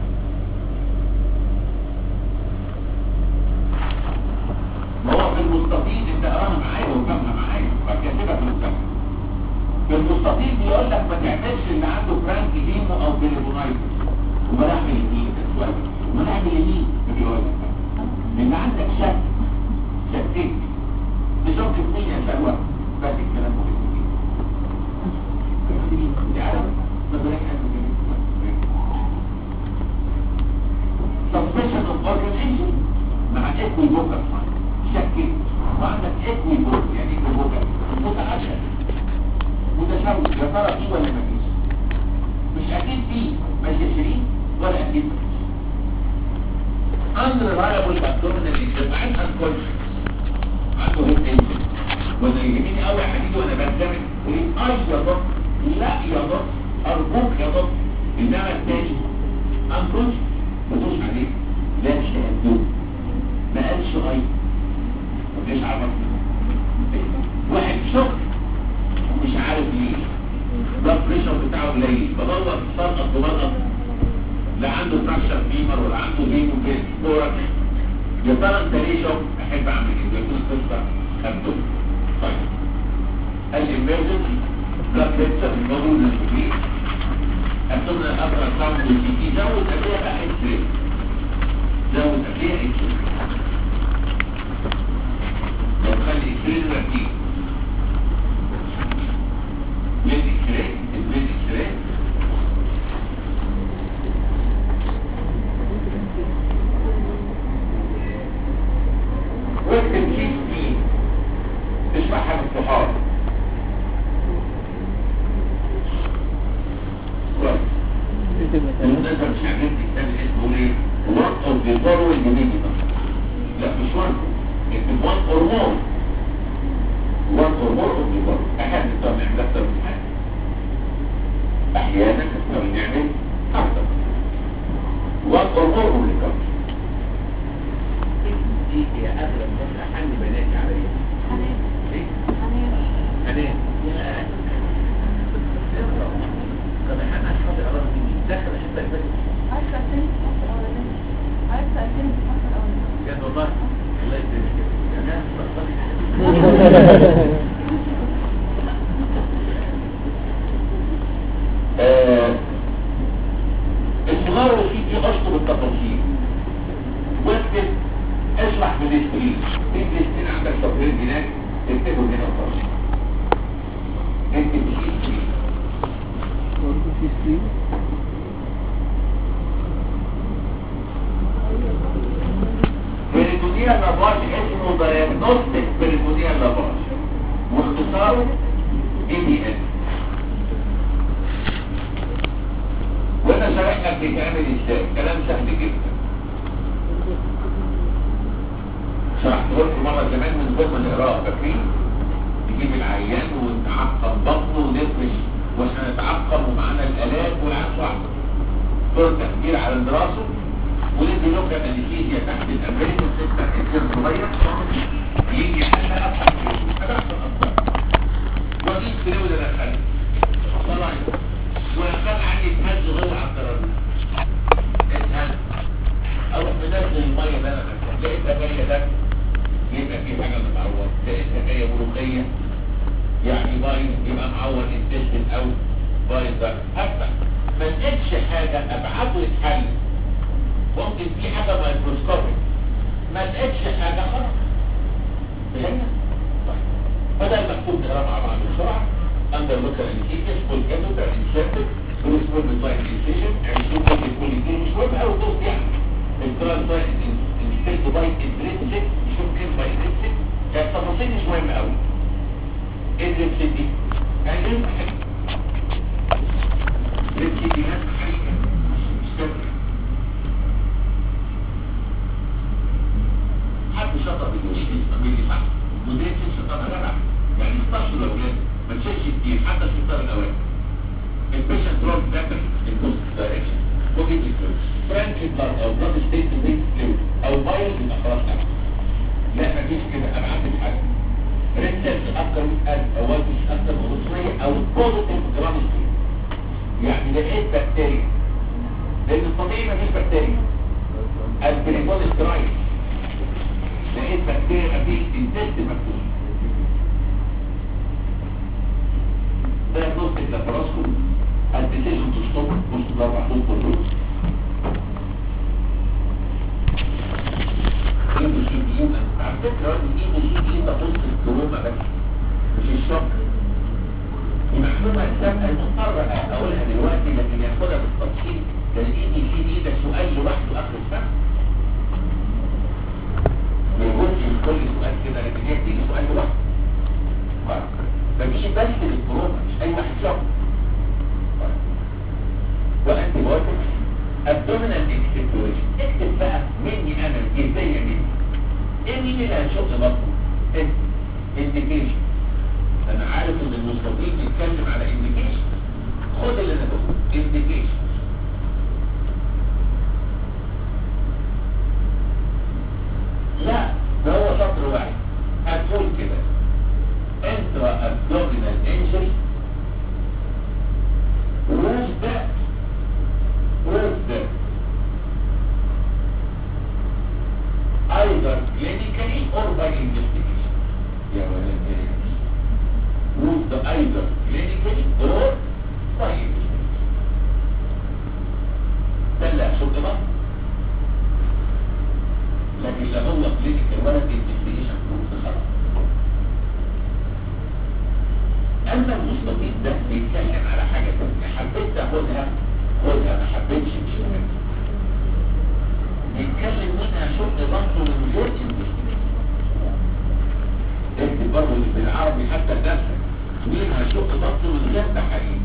ما هو في المستطيل انت قراها معايا وفهمها معايا وكاتبها في المستقبل في المستطيل بيقول لك ما تعملش اللي عنده فرانك هيمو او بيليبونايتس وما نعمل يمين اسود وما نعمل يمين بيقول لك ان عندك شك شكيت بشوك مين يا سلوى بس الكلام مهم جدا يعني ما بالك suspicion of organization مع equal vocal شكل وعندك equal vocal يعني equal vocal متعدد متشوش يا ترى فيه ولا ما فيش مش اكيد فيه مش 20 ولا اكيد ما فيش unreliable abdominal exam unconscious عنده هيد انجن وانا يهمني قوي يا حبيبي وانا بندمج تقول اي يا دكتور لا يا دكتور ارجوك يا دكتور انما الثاني unconscious بدوس عليه لا شهدوه ما قالش اي وليش عرفنا واحد شك ومش عارف ليه البلاد بريشر بتاعه قليل بدور سرقط وبلقط لا عنده فراكشر فيمر ولا عنده فيمو في ثوركس يا ترى انت ليه شك احب اعمل كده يكون قصه ابدو طيب الامرجنسي بلاد بريشر موجود للكبير أبدونا الأبرى الصعب والجيكي زود أبيع بقى إكسري زود أبيع إكسري لو خلي إكسري نرتيب من إكسري من إكسري واكتب كيس دي اشرحها بالصحاب كويس المناسبة مش عارفين تكتب اسمه ليه one of the following minimum لا مش one اكتب one or more one or more of the following احيانا نقدر نعمل اكتر من حاجة احيانا نقدر نعمل اكتر one or more of the following دي هي اغلب الناس احن بناتي عليا ليه؟ حنان يا طب احنا اصحاب الارض دي دخل حته البيت بجد والله الله يسلمك انا الصغار وفي دي اشطر التفاصيل واكتب اشرح بالسكرين في السكرين عندك تطوير هناك تكتبه هنا وخلاص اكتب بالسكرين برضه في سكرين بريتونيا لافاج اسمه دايجنوستيك بريتونيا لافاج واختصاره اي دي اس وانا شرح لك بيتعمل ازاي كلام سهل جدا شرحت لكم مره زمان من غير ما نقراه فاكرين نجيب العيان ونعقم بطنه ونفرش واحنا نتعقم ومعانا الالات والعيان صاحبه دور تفكير على دراسه وندي لوكا انستيزيا تحت الامريكا ستة كتير صغير يجي حالها افتح هذا احسن اكتر واجيب كيلو ده دخل طلع ودخل عندي اتهز غير على الدرجة اتهز اروح منزل المية اللي انا خدتها لقيتها جاية ده يبقى في حاجة متعور لقيتها جاية ملوخية يعني بايظ يبقى معور انتشن او بايظ ده افتح ما لقيتش حاجة ابعته يتحل ممكن في حاجة مايكروسكوبيك ما لقيتش حاجة خلاص فهمنا؟ طيب بدل مكتوب نقرا مع بعض بسرعة under local anesthesia full catheter inserted through small design incision and two pocket fully clean مش مهم قوي دوست يعني الكلام ده instead by intrinsic شوف كيف by intrinsic يعني التفاصيل مش مهمة قوي intrinsic دي يعني لازم حاجة intrinsic دي لازم حاجة مش كده حد شطر بالجنيه يستعمل لي صح مدير شطر جدع يعني 16 الاولاد ما تشيلش كتير حتى الشطر الاوائل البيشنت روب باكر البوست دايركشن وجد الفلوس فرانك بلاد او بلاد ستيت بيت فلويد او فيروس يبقى خلاص لا لا مفيش كده ابعد من حاجه ريد سيلز اكتر من 1000 او وايت اكتر من 500 او بوزيتيف جرام يعني لقيت بكتيريا لان الطبيعي مفيش بكتيريا البريكول سترايك لقيت بكتيريا في الانتست مكتوب diagnostic laparoscopy and decision to stop most of our focal roots. على فكرة الاي بي سي دي ده بص الكروب التروما بس مش الشوك دي معلومة سابقة مضطر أقولها دلوقتي لكن ياخدها بالتفصيل تلاقيني في دي ده سؤال لوحده آخر السنة ما يقولش كل سؤال كده لكن هي بتيجي سؤال لوحده طيب. فدي بس للتروما مش أي واحد شوك طيب. وأنت واقف abdominal extension اكتب بقى مني أنا جزية مني ايه مين اللي هنشوف بطنه؟ انت indication انا عارف ان المستضيف بيتكلم على indication خد اللي انا بقوله indication لا ده هو سطر واحد هتقول كده intra abdominal injury روز ده روز ده either clinically or by investigation يا ولد proved either clinically or by investigation ده اللي هشوف بقى لكن لا هو clinical ولا investigation proved خلاص اما المستفيد ده بيتكلم على حاجه تانية حبيت تاخدها خدها ما حبيتش مش مهم يتكلم منها شغل برضه من غير انفستيجيشن اكتب برضه بالعربي حتى لنفسك منها شغل برضه من غير تحاليل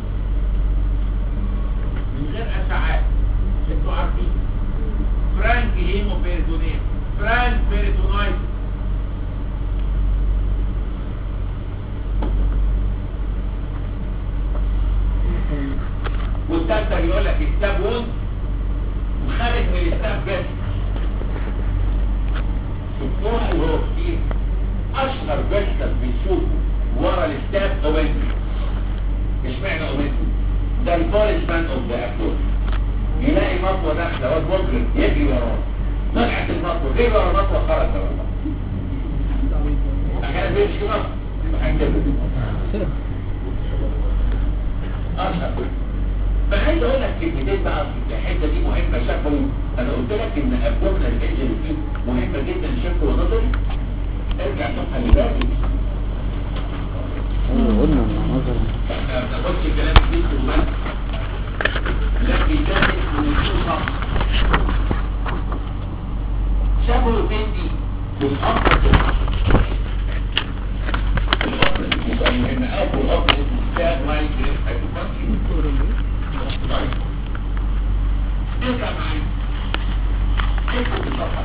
من غير اشعاعات انتوا عارفين فرانك هيمو بيرتونيت فرانك بيرتونايت والتالتة يقول لك الكتاب وند وخارج من الكتاب بس النوع اللي هو كتير اشهر بشكل بتشوفه ورا الكتاب اومنتي اشمعنى اومنتي ده البوليسمان اوف ذا اكتور يلاقي مطوة داخلة واد مجرم يجري وراه طلعت المطوة جري ورا المطوة خرج وراه احيانا بيمشي مصر يبقى هيكتب اشهر فعايز اقول لك كلمتين بقى في الحته دي مهمه شافوا انا قلت لك ان ابدومينال انجري دي مهمه جدا شافوا ونظري ارجع صفحه اللي فاتت قلنا نظر احنا ما بناخدش كلام جديد في المال لكن ده اسمه نصوص صح شافوا فين دي في الأمر في الأمر يبقى مهم أوي في الأمر اسمه كتاب مايك ريس هايبوفانكشن طيب ارجع معايا اكتب في الصفحة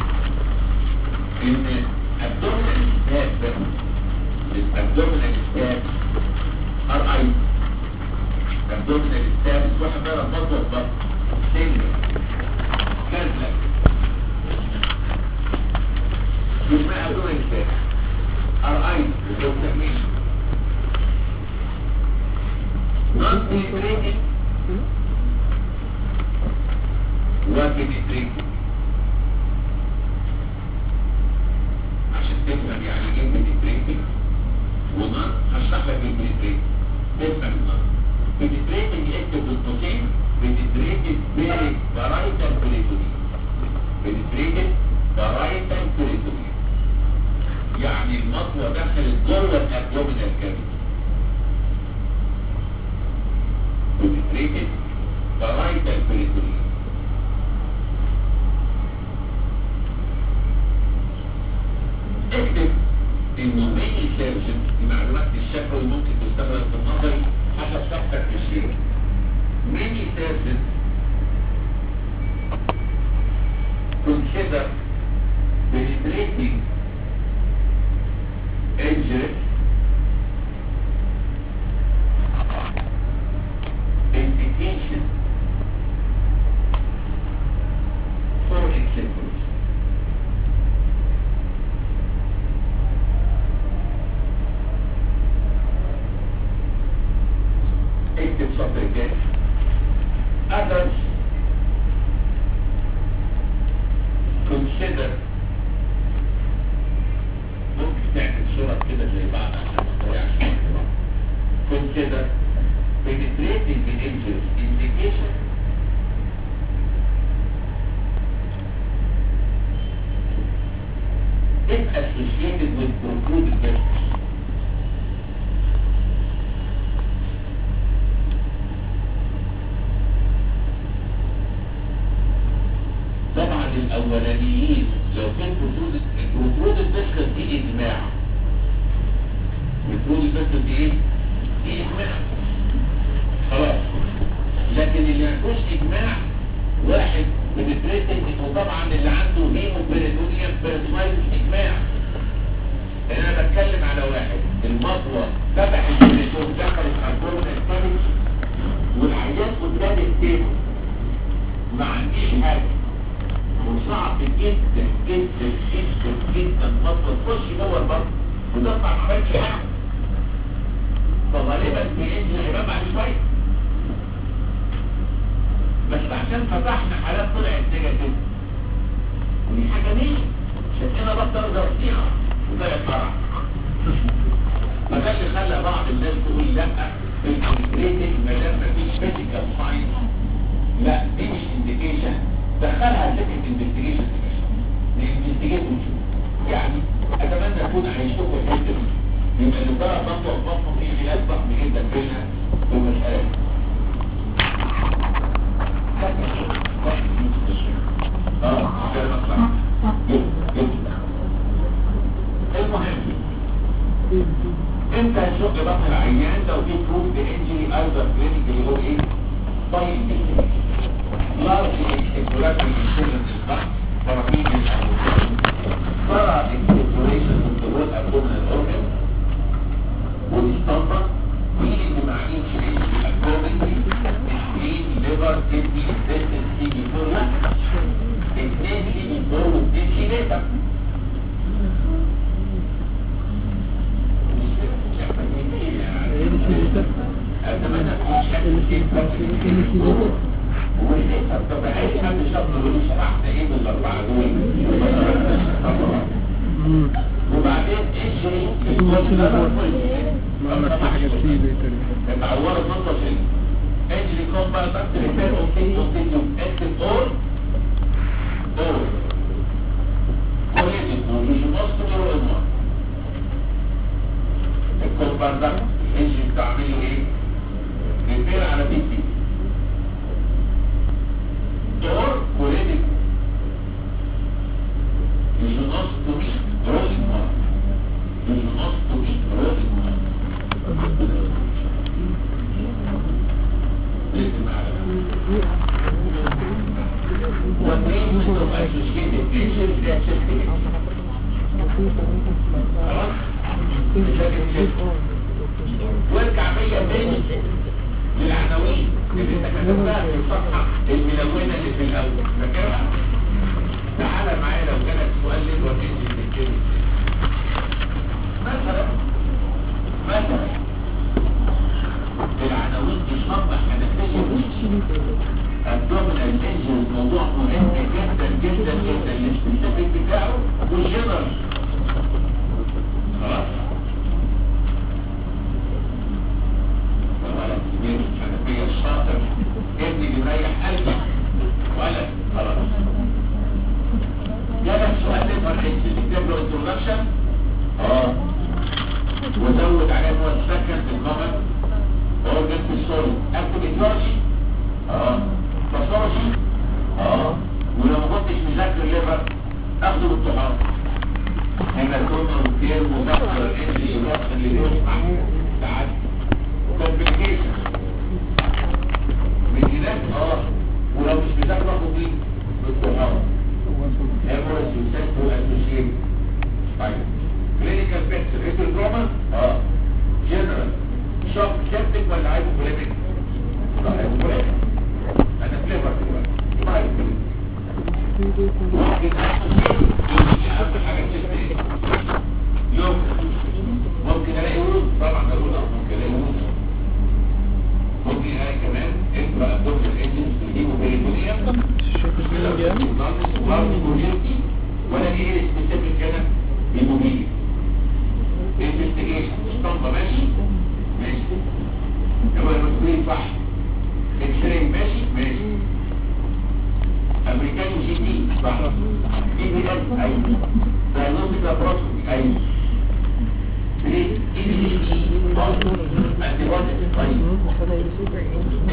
ان الدومينال ستاب ده الابدومينال ستاب ار اي الابدومينال ستاب واحد بقى بطل بطل سنة كازلة اسمها ابدومينال ستاب ار اي بروكلاميشن نون بينتريتد وبينتريتد عشان تفهم يعني ايه بينتريتد ونون هشرح لك البينتريتد تفهم النون بينتريتد يكتب بالقوسين بينتريتد بيري بارايتال بريتوني بينتريتد بارايتال بريتوني يعني المطوة دخلت جوه الابدومينال كافيتي penetrated parietal peritoneum. اكتب انه ماني سيرجن دي معلومات الشفوي ممكن تستخدم في النظري حسب شخصك في الشيء many surgeons consider penetrating injuries indication for acceptance. اكتب سطر الجاي others consider ممكن تعمل صورة كده زي بعض عشان ما تضيعش وقت. consider penetrating the angels indication if associated with protruded واحد المطوة فتح التليفون دخلت على الجملة الثانية والعيان قدام التيبل ما عنديش حاجة وصعب جدا جدا جدا جدا مطوة تخش جوه البطن وتطلع ما عملتش حاجة فغالبا بينزل الإمام بعد شوية بس عشان فتحنا حالات طلعت نيجاتيف ودي حاجة مش عشان كده بطل درسيها وطلعت فرع فده اللي خلى بعض الناس تقول لا في الانتريتنج ما دام مفيش فيزيكال ساينس لا دي مش انديكيشن دخلها سكه انفستيجيشن ننفستيجيت ونشوف يعني اتمنى اكون عايشتكم الحته دي يبقى اللي ضرب بطنه بطنه في خلاف ضخم جدا بينها والمساله دي اه كده مصلحه جدا جدا المهم انت هتشق بطن العيان لو في بروف بانجري ايضا كلينيك اللي هو ايه طيب لارج اكسبلوراتوري انسيدنت الضغط تراكيب الابوتين فرع اكسبلوريشن من ضرورة ابومنال اورجن والاسطمبة مين اللي معين شعيش الابومنال سكرين ليفر كدني انتستين سيجي فور لا اثنين سيجي فور واثنين سيجيتر اتمنى تكون شكل كيف ولسه طب عايز حد شاب يقول شرحنا ايه من الاربعه دول وبعدين اجري ما عملت حاجة كتير تاني اتعورت نقطه شيء اجري كومبارتنت ريبير اوكي كونتينيو اكتب اول اول كوريجن مش مصر ولا المصر الكومبارتنت الاجري بتعمله ايه ريبير على بي بي دور ولادك مش نقص طويل راسي مرة مش نقص طويل راسي مرة لازم على وبعدين مش تبقى مشكلة تنشر في الشركة خلاص وارجع بيا تاني للعناوين اللي انت كتبتها في الصفحة الملونة اللي في الأول فاكرها؟ تعالى معايا لو جالك سؤال ليه وتنزل تكتبه مثلا مثلا العناوين دي صفحة حنفية الدومينال انجل موضوع مهم جدا جدا جدا السبيسيفيك بتاعه والجنرال خلاص ولد كبير الحنفية الشاطر ابني اللي مريح قلبك ولد خلاص جالك سؤال للفرحين تكتب له انترودكشن اه وزود عليه هو السكند الكومن اورجن فيسيولوجي اكتب ايديولوجي اه باثولوجي اه ولو ما كنتش مذاكر ليفر اخده بالطحال هنا كنا كتير مذاكر انجلي يروح اللي يسمع تعالى كومبليكيشن من هناك اه ولو مش بتاخد اخد دي بالطحال هيموريج وسيست والاسوشيت طيب كلينيكال بيكتشر هيتروما اه جنرال شوك سيبتك ولا عايزه بوليميك لا عايزه بوليميك انا فليفر دلوقتي ما عايزه بوليميك ممكن اسوشيت اهم حاجه تشتري ايه يوم ممكن الاقي ورود طبعا اقول اه ممكن الاقي ورود ممكن الاقي كمان انترا ابدومينال انجنز تجيبه بيريتونيوم ولا ايه سبيسيفيك هنا الموبيل انفستيجيشن اسطمبه ماشي ماشي هو المسؤولين صح اكسرين ماشي ماشي امريكاني جي تي صح اي بي اس ايوه دايجنوستيك ابروتومي ايوه ايه اي بي دي انتي بودي طيب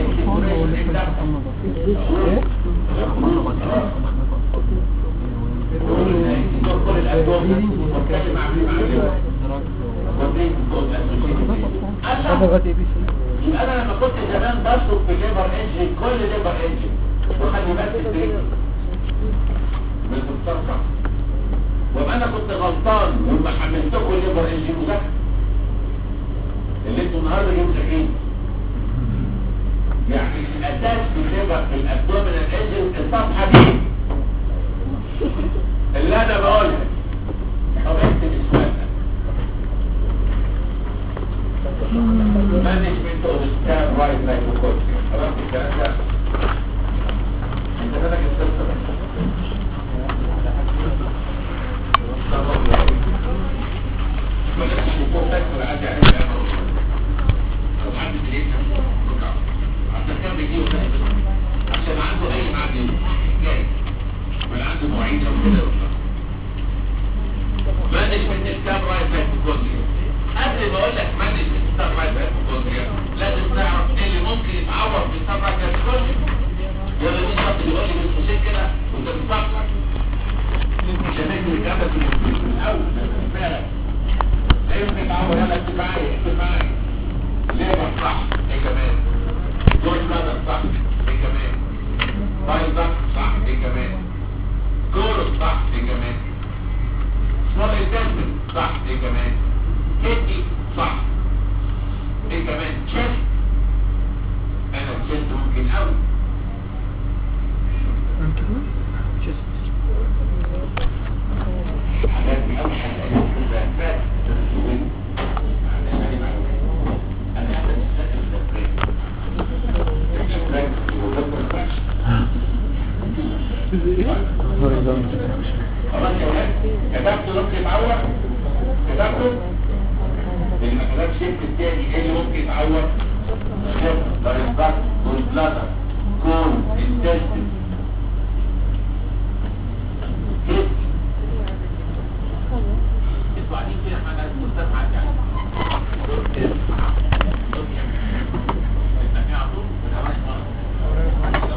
هذا غادي بي سي يبقى انا لما كنت زمان بشرب في ليفر انجن كل ليفر انجن وخلي بالك الدريك من الصرفة وما انا كنت غلطان وما حملتكم ليفر انجن وذاك ولا الدكتور تكفر عادي عليه يا مرة لو حد بيلينا عشان كان بيجيبه تاني عشان عنده اي معدن جاي ولا عنده معين او كده مانجمنت الكام رايت هايبوكوندريا قبل ما اقول لك مانجمنت الكام رايت هايبوكوندريا لازم تعرف ايه اللي ممكن يتعوض في الكام رايت هايبوكوندريا يلا مين حد بيقول لي مش مشكلة كده وانت بتفكر شباب الكلام في الاول فعلا ايه بتتعوض يلا اكتب معايا اكتب معايا ليه صح ايه كمان جول بلادر صح ايه كمان بايضك صح ايه كمان كورس صح ايه كمان سمول انتنسن صح ايه كمان كيدني صح ايه كمان تشيست انا تشيست ممكن قوي حاجات من اول حاجه انا فات انا قاعد استخدم البريك البريك والبريك خلاص يا ولاد كتبت ممكن يتعور كتبته اللي ما كتبش شيفت التاني ايه اللي ممكن يتعور شيفت درجات والبلاتر كون انتستن كده انتوا قاعدين فين يا محمد عايز مستر معاك يعني كده. انت كده على طول ولا رايح مرة؟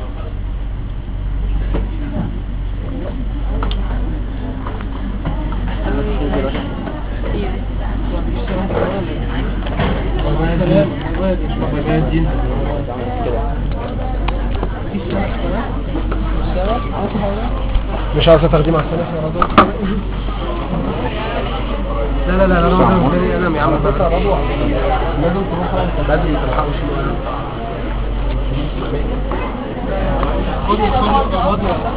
مش عاوزة تاخديه مع السلامة يا رضوى لا لا لا لا انا عاوز بالي انام يا عم بس لازم تروح انت بدري تلحقوا شويه خد خد خد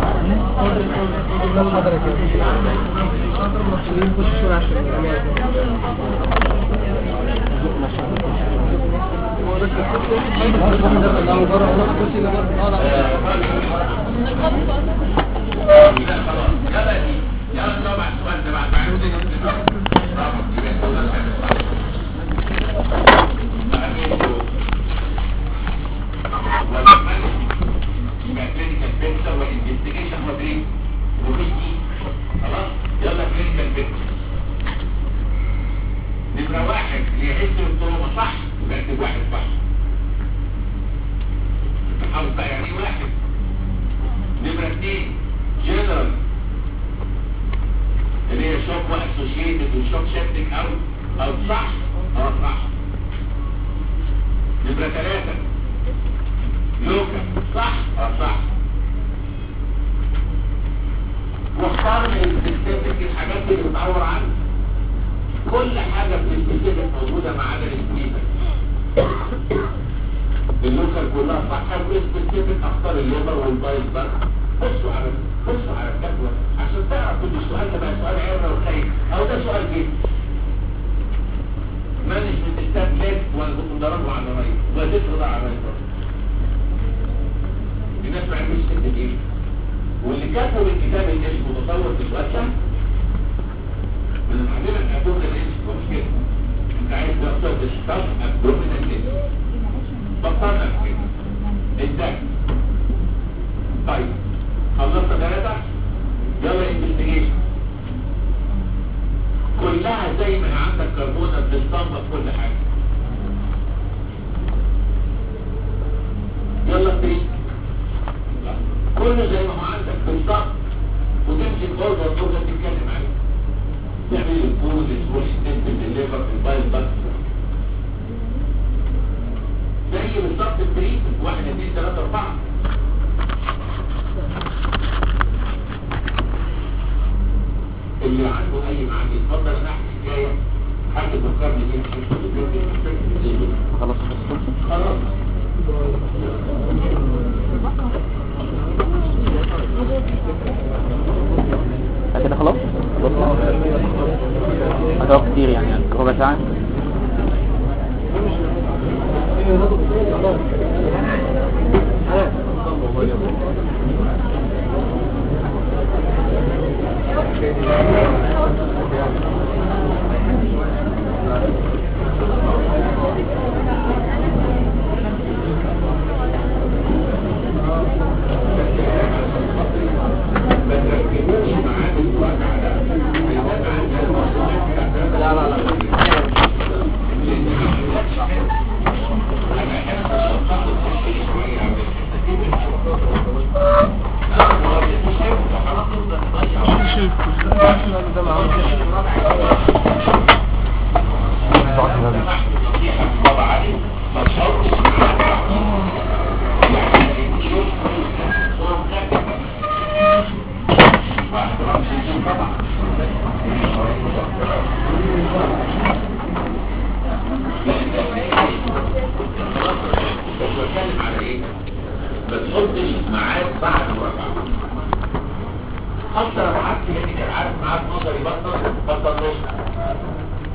خد حضرتك شاطر المصريين خش شويه عشان الامان لا خلاص يلا دي يلا نجاوب على السؤال ده بعد بعد برافو يبقى انت وصلت للصح. يبقى كلينيكال بيكتشر وانفستيجيشن وبريك ومش دي خلاص يلا كلينيكال بيكتشر نمرة واحد اللي يحس بالتروما صح يبقى اكتب واحد صح حافظ بقى يعني ايه واحد نمرة اثنين جنرال اللي هي شوك واسوشيتد وشوك سيبتك او او صح اه صح نمرة ثلاثة لوكا صح اه صح واختار من السبيسيفيك الحاجات اللي بتعور عنها كل حاجة في السبيسيفيك موجودة ما عدا السبيسيفيك اللوكال كلها صح والسبيسيفيك اختار الليبر والبايل بس بصوا على بصوا على الجدول عشان تعرف ان السؤال ده بقى سؤال عيرنا وخايف او ده سؤال جديد مانجمنت ستاب ليفت وضربه على الرايت وزيت ده على الرايت الناس ما عرفوش تكتب ايه واللي كتبوا الكتاب اللي اسمه متصور في السؤال ده من المعلمة الأبوك اللي اسمه مش كده انت عايز تختار الستاف ابدومينال ليست بطلنا كده الدم طيب خلصت ثلاثة يلا انفستيجيشن كلها زي ما عندك كربونة بتستنبط كل حاجة يلا تريد كله زي ما هو عندك بالظبط وتمسك اوردر اوردر تتكلم عليه تعمل الفوز الفول السنتم الليفر البايل بس زي بالظبط التريد واحد اثنين ثلاثة اربعة اللي عنده اي معاني اتفضل انا احكي حكايه حد فكرني بيها خلاص خلاص كده خلاص خلاص هتقعد كتير يعني ربع ساعة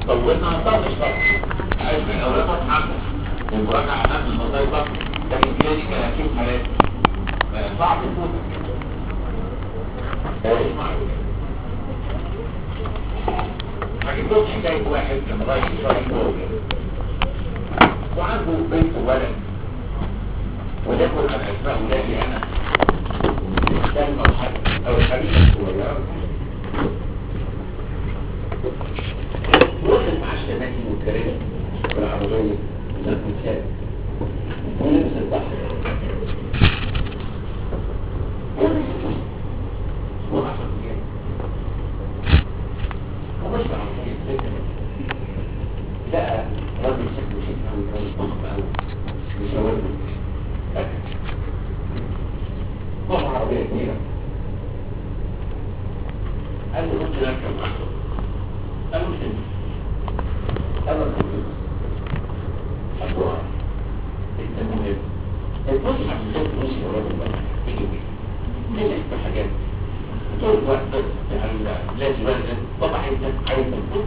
طولنا هنطلش بقى عايز من اولاد اتحمل المراجعه امام المصايب بقى لكن هي دي كان هتشوف حالات ما صعب تفوتك اسمع هجيب حكايه واحد كان رايح يصلي فوق وعنده بنت وولد وليكن على اسماء ولادي انا كلمه او حاجه او الحبيب الصغيره وصل مع الشماتي والكريم بالعربية ذات مثال ولبس البحر وعشر أيام ومش بعرفين الفكرة لقى راجل شكله شيك أوي أوي ضخم أوي بيشاور له أكل طبعا عربية كبيرة قال له ممكن أركب معاك قال له سنة قال له سنة أبوها انت مهم البص على الصوت نص الراجل بقى تيجي تلعب بحاجات طول الوقت لازم لازم طبعا انت عايز تنفذ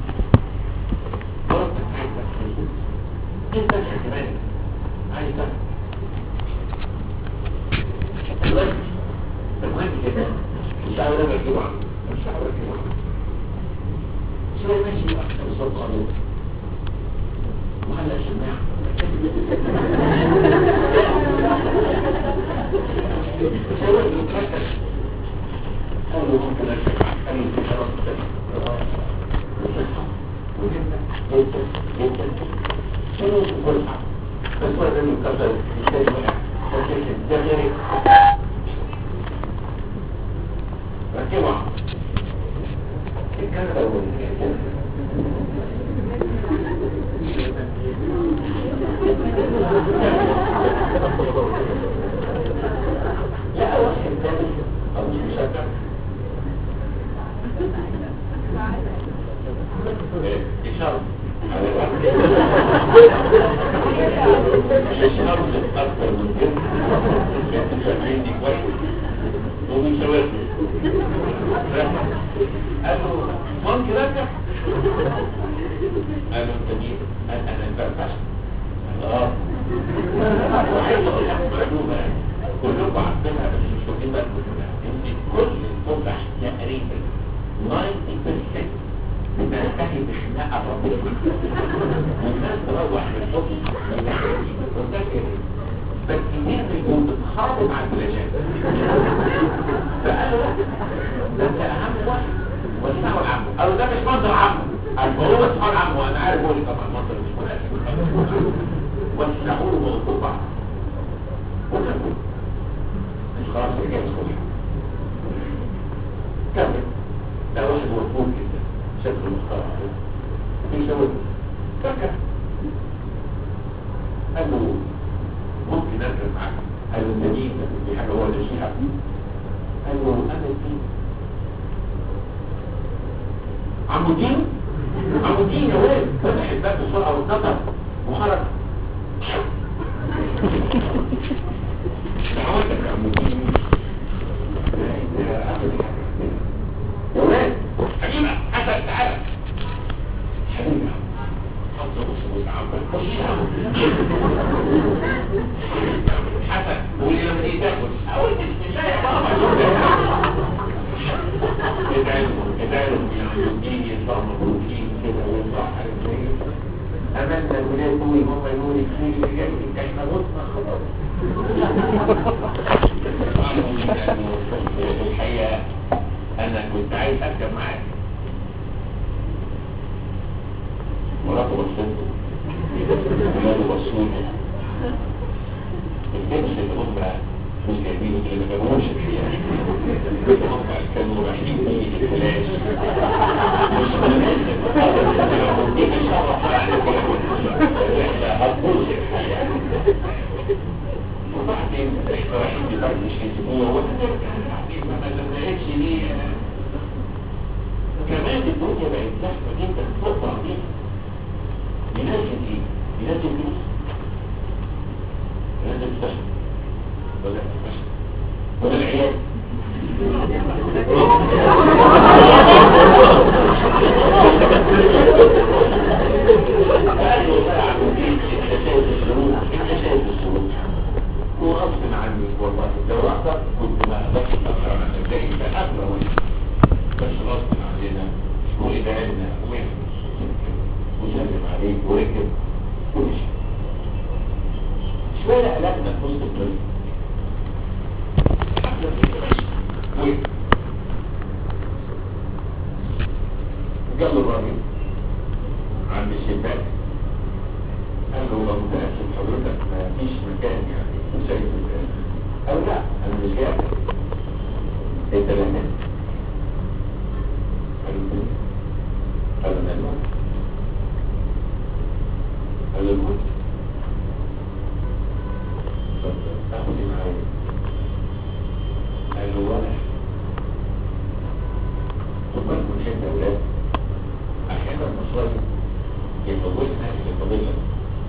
مرتك عايز تنفذ انت كمان عايز تنفذ المهم كده مش عاوز انا اجيبه عنه مش عاوز اجيبه عنه شوية ماشي اكتر صوت قانون وعلى سماع سوى المكسر قالوا ممكن ارجع قالوا في شرط وصحة وجدا جدا جدا شنو وصحة بس هذا المكسر يحتاج وقع لكن ده غير ركبوا الكندا والكندا لا واحد تاني او مش مصدق إشارة إشارة أكثر من كده لكن شايفين دي كويس ومن شوارع قالوا ممكن أرجع قالوا انت مين؟ قال انا البربش اه وعايز اقول لك معلومه كلكم عارفينها بس مش واخدين بالكم منها ان كل الفرح تقريبا 90% بتنتهي بخناقه ربنا والناس تروح من الحكم وتذكر بس مين بيكون بتخاطب على البلاجات فقالوا لا ده انت اهم واحد واسمعوا العمو قالوا ده مش منظر عمو قالوا هو اسمعوا العمو وانا عارف هو اللي طبعا منظر مش مناسب واسمعوا له موضوع بعض وكمل مش خلاص رجع يسكت كمل ده واحد مطلوب جدا شكله محترم في شغل فكر قال له ممكن اركب معاك قال له انت مين دي حاجه هو اللي شيها قال له انا الدين عمودين عمودين يا ولد فتح الباب بسرعه واتنطط وخرج دعوتك يا عمودين يا ولد حبيبه حسن تعالى حبيبه حط بص بص عمال حسن قولي لما تيجي تاكل اول مش يا بابا ادعيلهم ادعيلهم يعني الدين يطلع مبروكين كده ويطلع حاجه زي املنا الولاد دول هم يقولوا الخير اللي جاي احنا متنا خلاص الحقيقه انا كنت عايز اركب معاك مراته بصته ولاده بصوا له الجنس اللي هم مش جايبينه اللي ما جابوش فيها هم كانوا رايحين فيه الفلاش مش مناسب دي مش هعرف احنا هتبوظ الحياه وبعدين احنا رايحين ببعض مش هيسيبوها وهترجع بعدين ما لقيتش ليه كمان الدنيا بقت زحمه جدا فوق بعضيها ينزل ايه؟ ينزل فلوس ينزل مستشفى ولا مستشفى ولا العيال ايه وركب ومشي شوية علاجنا في وسط الطريق وقف جاب الراجل عند الشباك قال له والله متأسف حضرتك ما فيش مكان يعني شايف مكان أو لا أنا مش جاي أنت لا هنا قال له فين؟ قال له أنا الموت قال له الموت طب تاخد ايه معايا قال له ولا خد بالكم من حته يا اولاد احيانا المصايب يفوتنا اللي فاضل لك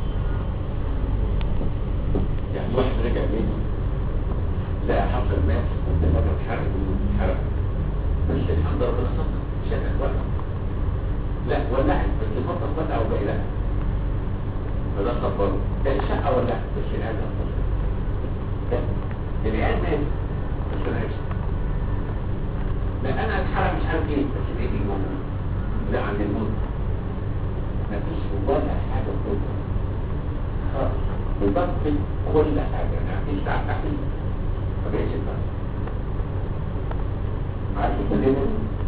يعني واحد رجع بيته لقى حصل مات والدماغ اتحرق اتحرق بس الحمد لله ربنا ستر شكل وقع لا ولعت بس فقط وقع وباقي لا فده صبره ده الشقه ولعت بس العيال ده العيال مات بس انا عشت لا انا اتحرق مش عارف ايه بس لقيت الموت لا عند الموت مفيش ولا حاجه بتوصل خالص بتبطل كل حاجه يعني مفيش ساعه تحليل ما بقتش تبطل عارف الكلمه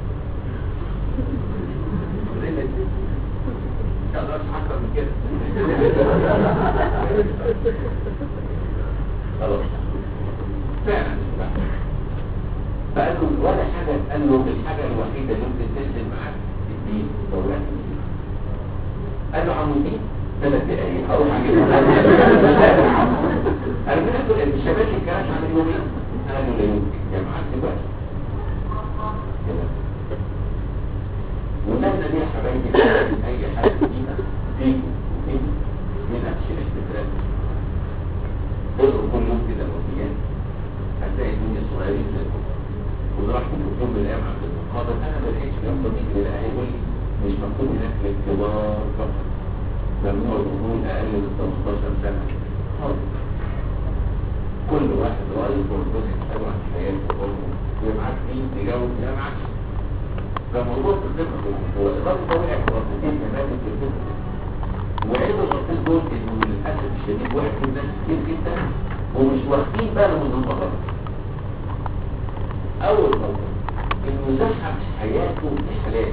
الكلمه دي مش هقدر اكتر من كده خلاص فعلا فقال له ولا حاجه قال له الحاجه الوحيده اللي ممكن تنزل معاك الدين دولات الدين قال له عمو دين ثلاث دقايق اروح اجيبها انا بنقول ان الشباب الكلام عن يومين انا لا يمكن يا معاك دلوقتي كده ولادنا دي يا حبايبي اي حاجه فينا فيكم فيكم بنفس الاستفراغ اقروا كل يوم كده الوفيات هتلاقي الدنيا صغيرين زي الكبار ونروح في يوم من الايام عند المقابل انا ما لقيتش جنب صديق اللي هيقول لي مش مكتوب هناك للكبار فقط ممنوع الدخول اقل من 15 سنه خالص كل واحد رايح وربنا يساله عن حياته وامه ومعاك مين تجاوب لا معاكش فموضوع الخبره هو الراجل ده وقع في غلطتين كمان في الخبره وعيب الغلطتين دول انه للاسف الشديد وقع في ناس كتير جدا ومش واخدين بالهم ان هم غلط اول غلطه انه زحف حياته بحلال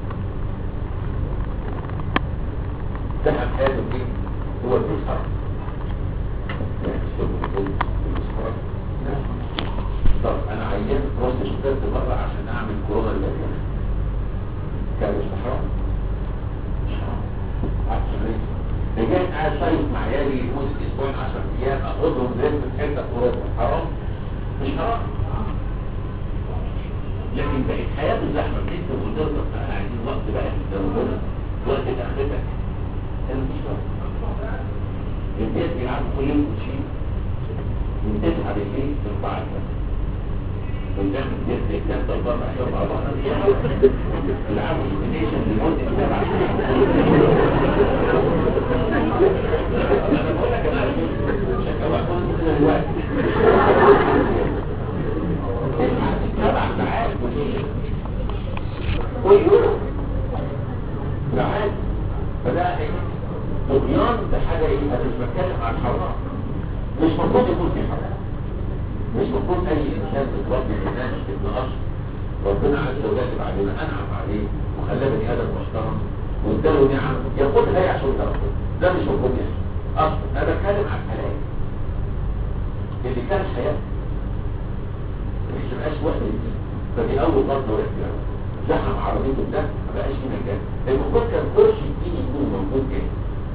زحف حياته بايه؟ هو الفلوس حرام يعني الشغل الفلوس الفلوس حرام لا. طب انا عيان رحت اشتغلت بره عشان اعمل كورونا اللي كان مش حرام مش حرام عشان ايه رجعت قاعد صيف مع عيالي لمده اسبوعين 10 ايام اخدهم لف في حته في اوروبا حرام مش حرام لكن بقت حياته زحمه انت وتقدر عايزين وقت بقى لربنا وقت لاخرتك انا مش وقت الناس بيلعبوا كل يوم كوتشين من 9 بالليل ل 4 قدام الناس اللي بتفضل بره يوم مع بعض يلعبوا ستيشن لمده سبع انا بقول لك انا مش هكوع كل الوقت سبع ساعات كل يوم ساعات فده ايه طغيان ده حاجه ايه انا مش بتكلم عن حرام مش المفروض يكون في حرام مش المفروض اي انسان بتربي الناس ابن اصل ربنا عز وجل بعدين انعم عليه وخلاه بني ادم محترم واداله نعم ياخدها هي عشان تاخد ده مش المفروض يعني اصلا انا بتكلم عن الحلال اللي كان حياته ما يحسبهاش وقت دي فدي اول غلطه وقعت فيها زحم عربيته ده ما بقاش في مكان المفروض كان كرسي الدين يكون موجود جاهز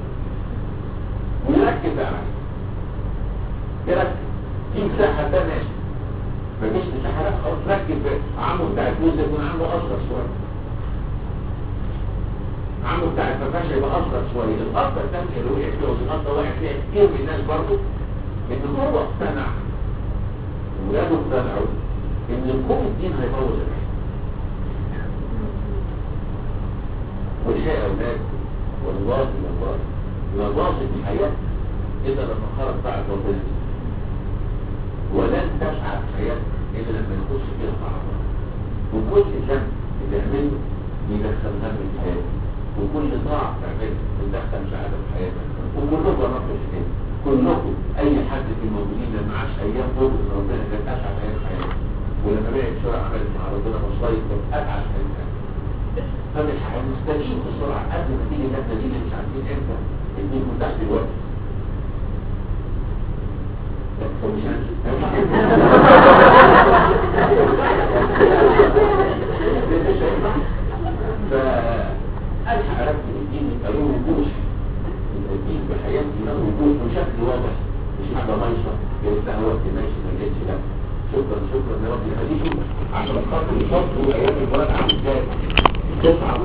ويركز بقى عليه يركز في مساحه ده ماشي مفيش مساحه لا خلاص ركز بقى عمو بتاع الفلوس يكون عمو اصغر شويه عمو بتاع الفرفشه يبقى اصغر شويه الاصغر ده اللي وقع فيه والغلطه وقع فيها كتير من الناس برضه ان هو اقتنع ولاده اقتنعوا ان الكون الدين هيبوظ الحياه والحقيقه يا اولاد والله والله نظافه الحياه اذا لما خرج بعد ربنا ولن تسعى الحياه الا لما يخش فيها مع الله وكل ذنب بتعمله يدخل هم الحياه وكل طاعه تعمله تدخل ايام فوق ربنا كانت اسعد ايام حياتي ولما بقت شرع عملت مع ربنا مصايب كانت اسعد ايام حياتي فمش هنستجيب بسرعه قبل ما تيجي النبته دي اللي مش عارفين امتى الدين متاح دلوقتي فمش فألحق أركب الدين يبقى له وجوه الدين بحياتي له وجوه بشكل واضح مش حاجة مايصة جبت لها وقت ماشي ما جتش لا شكرا شكرا يا رب يخليكم عشان خاطر الفضل وأيام الولاد عامل ازاي تسعة